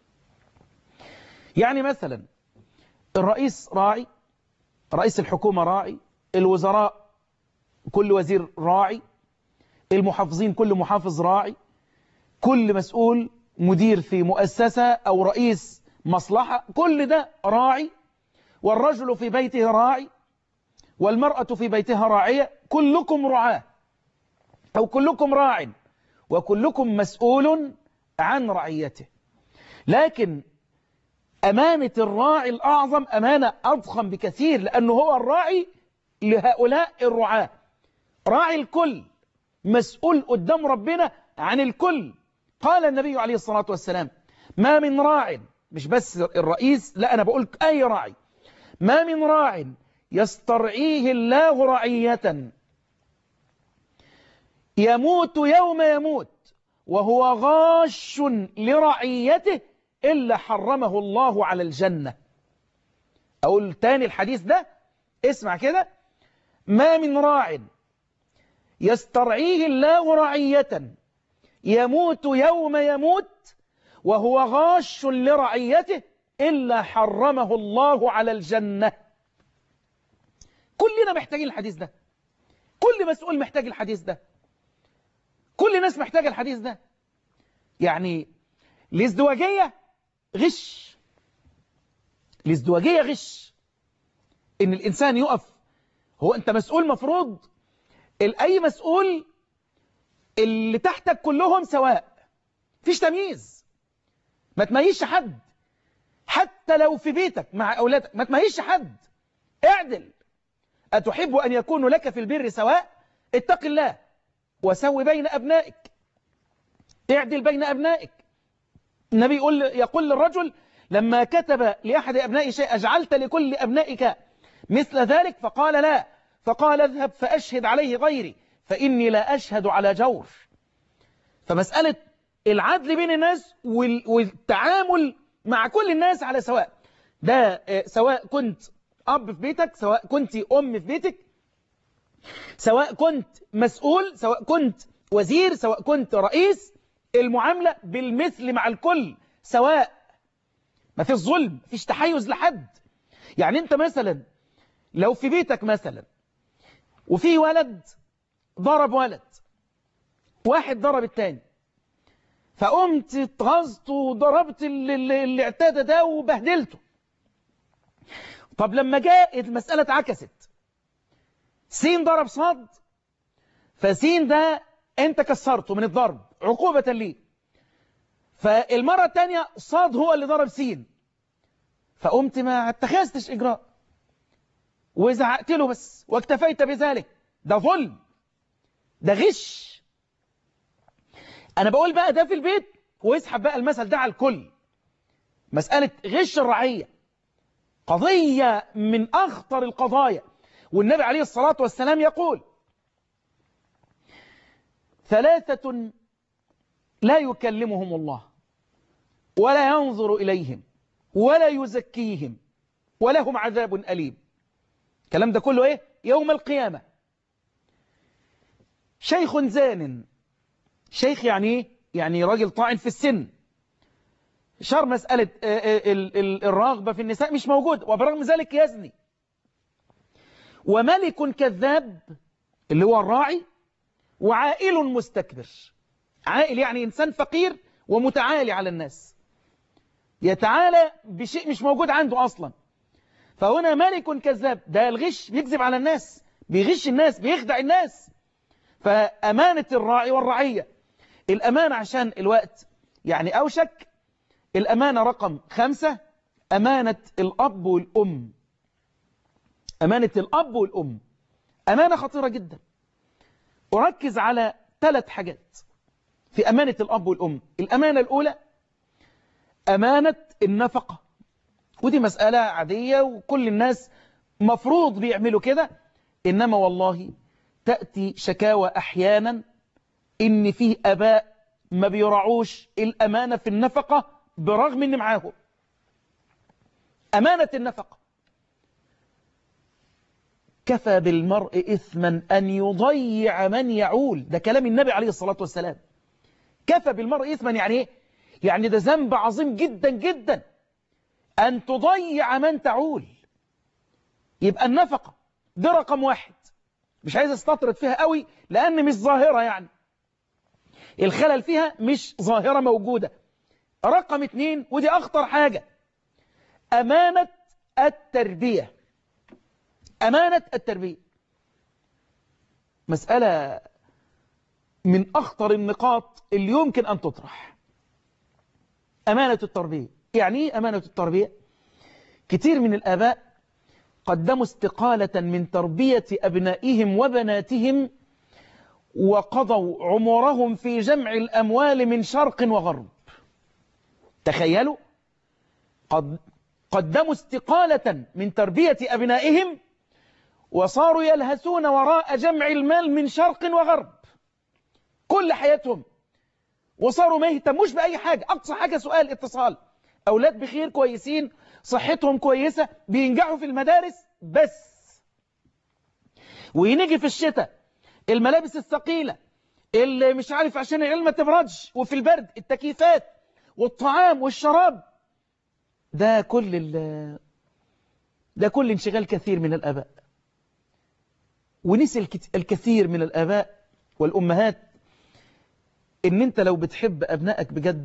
يعني مثلا الرئيس راعي رئيس الحكومة راعي الوزراء كل وزير راعي المحافظين كل محافظ راعي كل مسؤول مدير في مؤسسة أو رئيس مصلحة كل ده راعي والرجل في بيته راعي والمرأة في بيتها راعية كلكم رعاة أو كلكم راع وكلكم مسؤول عن رعيته لكن أمانة الراعي الأعظم أمانة أضخم بكثير لأنه هو الراعي لهؤلاء الرعاة راعي الكل مسؤول قدام ربنا عن الكل قال النبي عليه الصلاة والسلام ما من راع مش بس الرئيس لا أنا بقول أي راعي ما من راع يسترعيه الله رعية يموت يوم يموت وهو غاش لرعيته إلا حرمه الله على الجنة أقول تاني الحديث ده اسمع كده ما من راع يسترعيه الله رعية يموت يوم يموت وهو غاش لرعيته إلا حرمه الله على الجنة كلنا محتاجين الحديث ده كل مسؤول محتاج الحديث ده كل الناس محتاجة الحديث ده يعني الازدواجية غش الازدواجية غش ان الانسان يقف هو انت مسؤول مفروض اي مسؤول اللي تحتك كلهم سواء فيش تمييز ما تميزش حد حتى لو في بيتك مع اولادك ما تميزش حد اعدل أتحب أن يكون لك في البر سواء اتق الله وسوي بين أبنائك اعدل بين أبنائك النبي يقول, يقول للرجل لما كتب لأحد أبنائي شيء أجعلت لكل أبنائك مثل ذلك فقال لا فقال اذهب فأشهد عليه غيري فإني لا أشهد على جور فمسألة العدل بين الناس والتعامل مع كل الناس على سواء ده سواء كنت أب في بيتك سواء كنت أم في بيتك سواء كنت مسؤول سواء كنت وزير سواء كنت رئيس المعاملة بالمثل مع الكل سواء ما فيش ظلم ما فيش تحيز لحد يعني انت مثلا لو في بيتك مثلا وفي ولد ضرب ولد واحد ضرب التاني فقمت اتغزت وضربت اللي, اللي اعتدى ده وبهدلته طب لما جاء المسألة اتعكست سين ضرب صاد فسين ده انت كسرته من الضرب عقوبة ليه فالمرة الثانية صاد هو اللي ضرب سين فقمت ما اتخذتش إجراء وزعقت له بس واكتفيت بذلك ده ظلم ده غش أنا بقول بقى ده في البيت ويسحب بقى المثل ده على الكل مسألة غش الرعية قضية من أخطر القضايا والنبي عليه الصلاة والسلام يقول ثلاثة لا يكلمهم الله ولا ينظر إليهم ولا يزكيهم ولهم عذاب أليم الكلام ده كله إيه؟ يوم القيامة شيخ زان شيخ يعني إيه؟ يعني راجل طاعن في السن شر مسألة الرغبة في النساء مش موجود وبرغم ذلك يزني وملك كذاب اللي هو الراعي وعائل مستكبر عائل يعني إنسان فقير ومتعالي على الناس يتعالى بشيء مش موجود عنده أصلا فهنا ملك كذاب ده الغش بيكذب على الناس بيغش الناس بيخدع الناس فأمانة الراعي والرعية الأمانة عشان الوقت يعني أوشك الأمانة رقم خمسة أمانة الأب والأم أمانة الأب والأم أمانة خطيرة جدا أركز على ثلاث حاجات في أمانة الأب والأم الأمانة الأولى أمانة النفقة ودي مسألة عادية وكل الناس مفروض بيعملوا كده إنما والله تأتي شكاوى أحيانا إن فيه أباء ما بيرعوش الأمانة في النفقة برغم إن معاهم أمانة النفقة كفى بالمرء إثما أن يضيع من يعول ده كلام النبي عليه الصلاة والسلام كفى بالمرء إثما يعني إيه؟ يعني ده ذنب عظيم جدا جدا أن تضيع من تعول يبقى النفقة ده رقم واحد مش عايز استطرد فيها قوي لأن مش ظاهرة يعني الخلل فيها مش ظاهرة موجودة رقم اتنين ودي أخطر حاجة أمانة التربية أمانة التربية مسألة من أخطر النقاط اللي يمكن أن تطرح أمانة التربية يعني إيه أمانة التربية كتير من الآباء قدموا استقالة من تربية أبنائهم وبناتهم وقضوا عمرهم في جمع الأموال من شرق وغرب تخيلوا قد قدموا استقالة من تربية أبنائهم وصاروا يلهثون وراء جمع المال من شرق وغرب كل حياتهم وصاروا ما يهتموش بأي حاجة أقصى حاجة سؤال اتصال أولاد بخير كويسين صحتهم كويسة بينجحوا في المدارس بس وينجي في الشتاء الملابس الثقيلة اللي مش عارف عشان العيال ما تبردش وفي البرد التكييفات والطعام والشراب ده كل ال ده كل انشغال كثير من الآباء ونسي الكثير من الآباء والأمهات إن أنت لو بتحب أبنائك بجد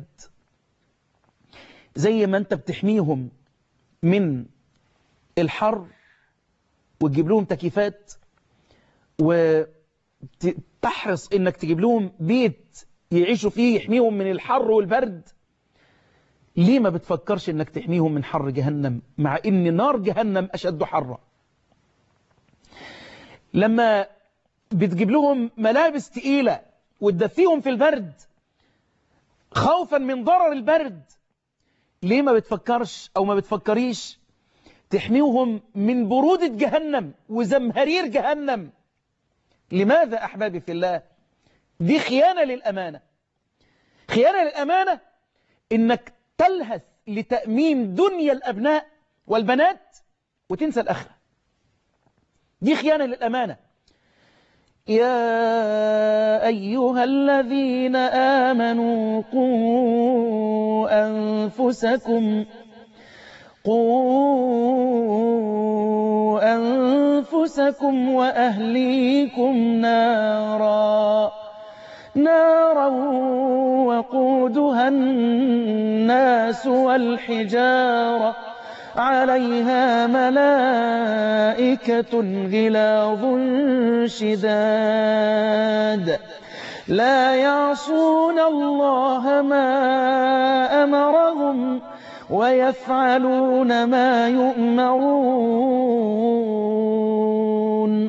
زي ما أنت بتحميهم من الحر وتجيب لهم تكييفات وتحرص إنك تجيب لهم بيت يعيشوا فيه يحميهم من الحر والبرد ليه ما بتفكرش إنك تحميهم من حر جهنم مع إن نار جهنم أشد حرا لما بتجيب لهم ملابس تقيلة وتدفيهم في البرد خوفا من ضرر البرد ليه ما بتفكرش أو ما بتفكريش تحميهم من برودة جهنم وزمهرير جهنم لماذا أحبابي في الله دي خيانة للأمانة خيانة للأمانة إنك تلهث لتأمين دنيا الأبناء والبنات وتنسى الآخرة دي خيانة للأمانة يا أيها الذين آمنوا قوا أنفسكم قوا أنفسكم وأهليكم نارا نارا وقودها الناس والحجارة عليها ملائكة غلاظ شداد لا يعصون الله ما أمرهم ويفعلون ما يؤمرون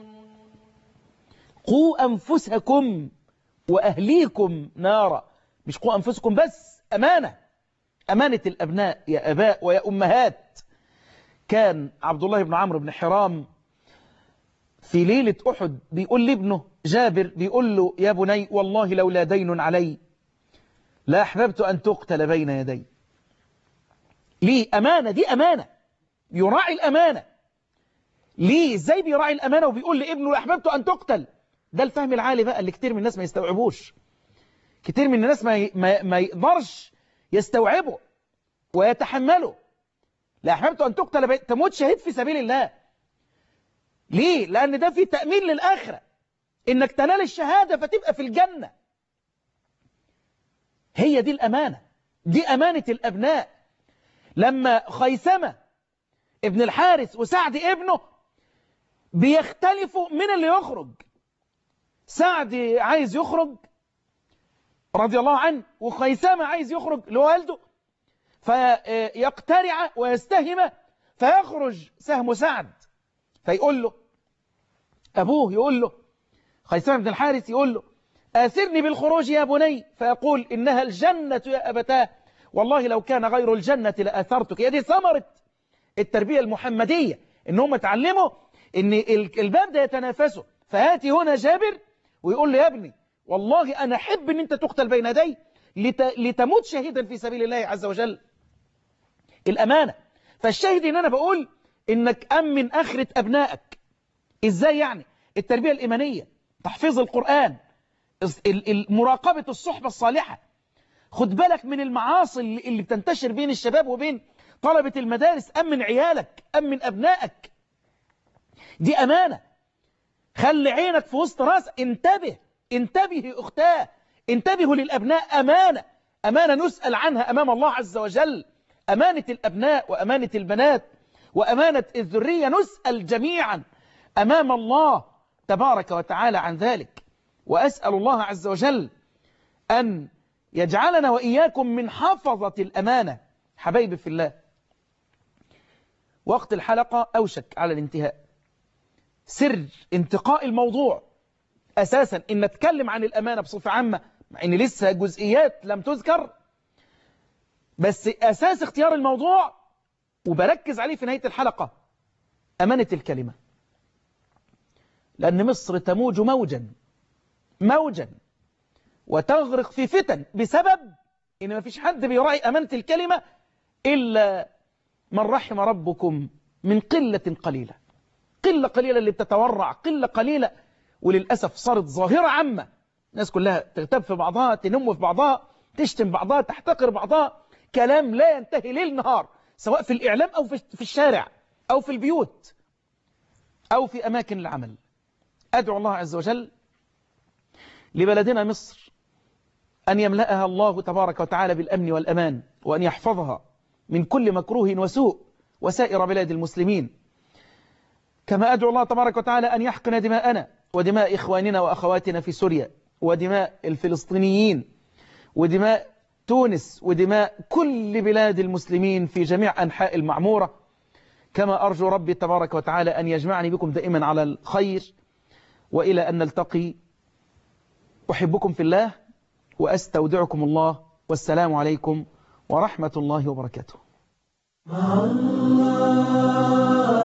قوا أنفسكم وأهليكم نارا مش قوا أنفسكم بس أمانة أمانة الأبناء يا أباء ويا أمهات كان عبد الله بن عمرو بن حرام في ليلة أحد بيقول لابنه جابر بيقول له يا بني والله لولا دين علي لا أحببت أن تقتل بين يدي ليه أمانة دي أمانة يراعي الأمانة ليه ازاي بيراعي الأمانة وبيقول لابنه لا أحببت أن تقتل ده الفهم العالي بقى اللي كتير من الناس ما يستوعبوش كتير من الناس ما, ما, ما يقدرش يستوعبه ويتحمله لا أحببت أن تقتل بي... تموت شهيد في سبيل الله ليه؟ لأن ده في تأمين للآخرة إنك تنال الشهادة فتبقى في الجنة هي دي الأمانة دي أمانة الأبناء لما خيثمة ابن الحارث وسعد ابنه بيختلفوا من اللي يخرج سعد عايز يخرج رضي الله عنه وخيثمة عايز يخرج لوالده فيقترع ويستهم فيخرج سهم سعد فيقول له أبوه يقول له خيثمة بن الحارث يقول له آثرني بالخروج يا بني فيقول إنها الجنة يا أبتاه والله لو كان غير الجنة لأثرتك هي دي ثمرة التربية المحمدية إنهم اتعلموا إن الباب ده يتنافسوا فهاتي هنا جابر ويقول له يا ابني والله أنا أحب أن أنت تقتل بين يدي لت... لتموت شهيدا في سبيل الله عز وجل الأمانة فالشاهد إن أنا بقول إنك أمن آخرة أبنائك إزاي يعني التربية الإيمانية تحفيظ القرآن مراقبة الصحبة الصالحة خد بالك من المعاصي اللي بتنتشر بين الشباب وبين طلبة المدارس أمن عيالك أمن أبنائك دي أمانة خلي عينك في وسط راس انتبه انتبهي أختاه انتبهوا للأبناء أمانة أمانة نسأل عنها أمام الله عز وجل أمانة الأبناء وأمانة البنات وأمانة الذرية نسأل جميعا أمام الله تبارك وتعالى عن ذلك وأسأل الله عز وجل أن يجعلنا وإياكم من حفظة الأمانة حبايبي في الله وقت الحلقة أوشك على الانتهاء سر انتقاء الموضوع أساسا إن نتكلم عن الأمانة بصفة عامة مع إن لسه جزئيات لم تذكر بس أساس اختيار الموضوع وبركز عليه في نهاية الحلقة أمانة الكلمة لأن مصر تموج موجا موجا وتغرق في فتن بسبب إن ما فيش حد بيراعي أمانة الكلمة إلا من رحم ربكم من قلة قليلة قلة قليلة اللي بتتورع قلة قليلة وللأسف صارت ظاهرة عامة الناس كلها تغتاب في بعضها تنم في بعضها تشتم بعضها تحتقر بعضها كلام لا ينتهي ليل نهار سواء في الإعلام أو في الشارع أو في البيوت أو في أماكن العمل أدعو الله عز وجل لبلدنا مصر أن يملأها الله تبارك وتعالى بالأمن والأمان وأن يحفظها من كل مكروه وسوء وسائر بلاد المسلمين كما أدعو الله تبارك وتعالى أن يحقن دماءنا ودماء إخواننا وأخواتنا في سوريا ودماء الفلسطينيين ودماء تونس ودماء كل بلاد المسلمين في جميع أنحاء المعمورة كما أرجو ربي تبارك وتعالى أن يجمعني بكم دائما على الخير وإلى أن نلتقي أحبكم في الله وأستودعكم الله والسلام عليكم ورحمة الله وبركاته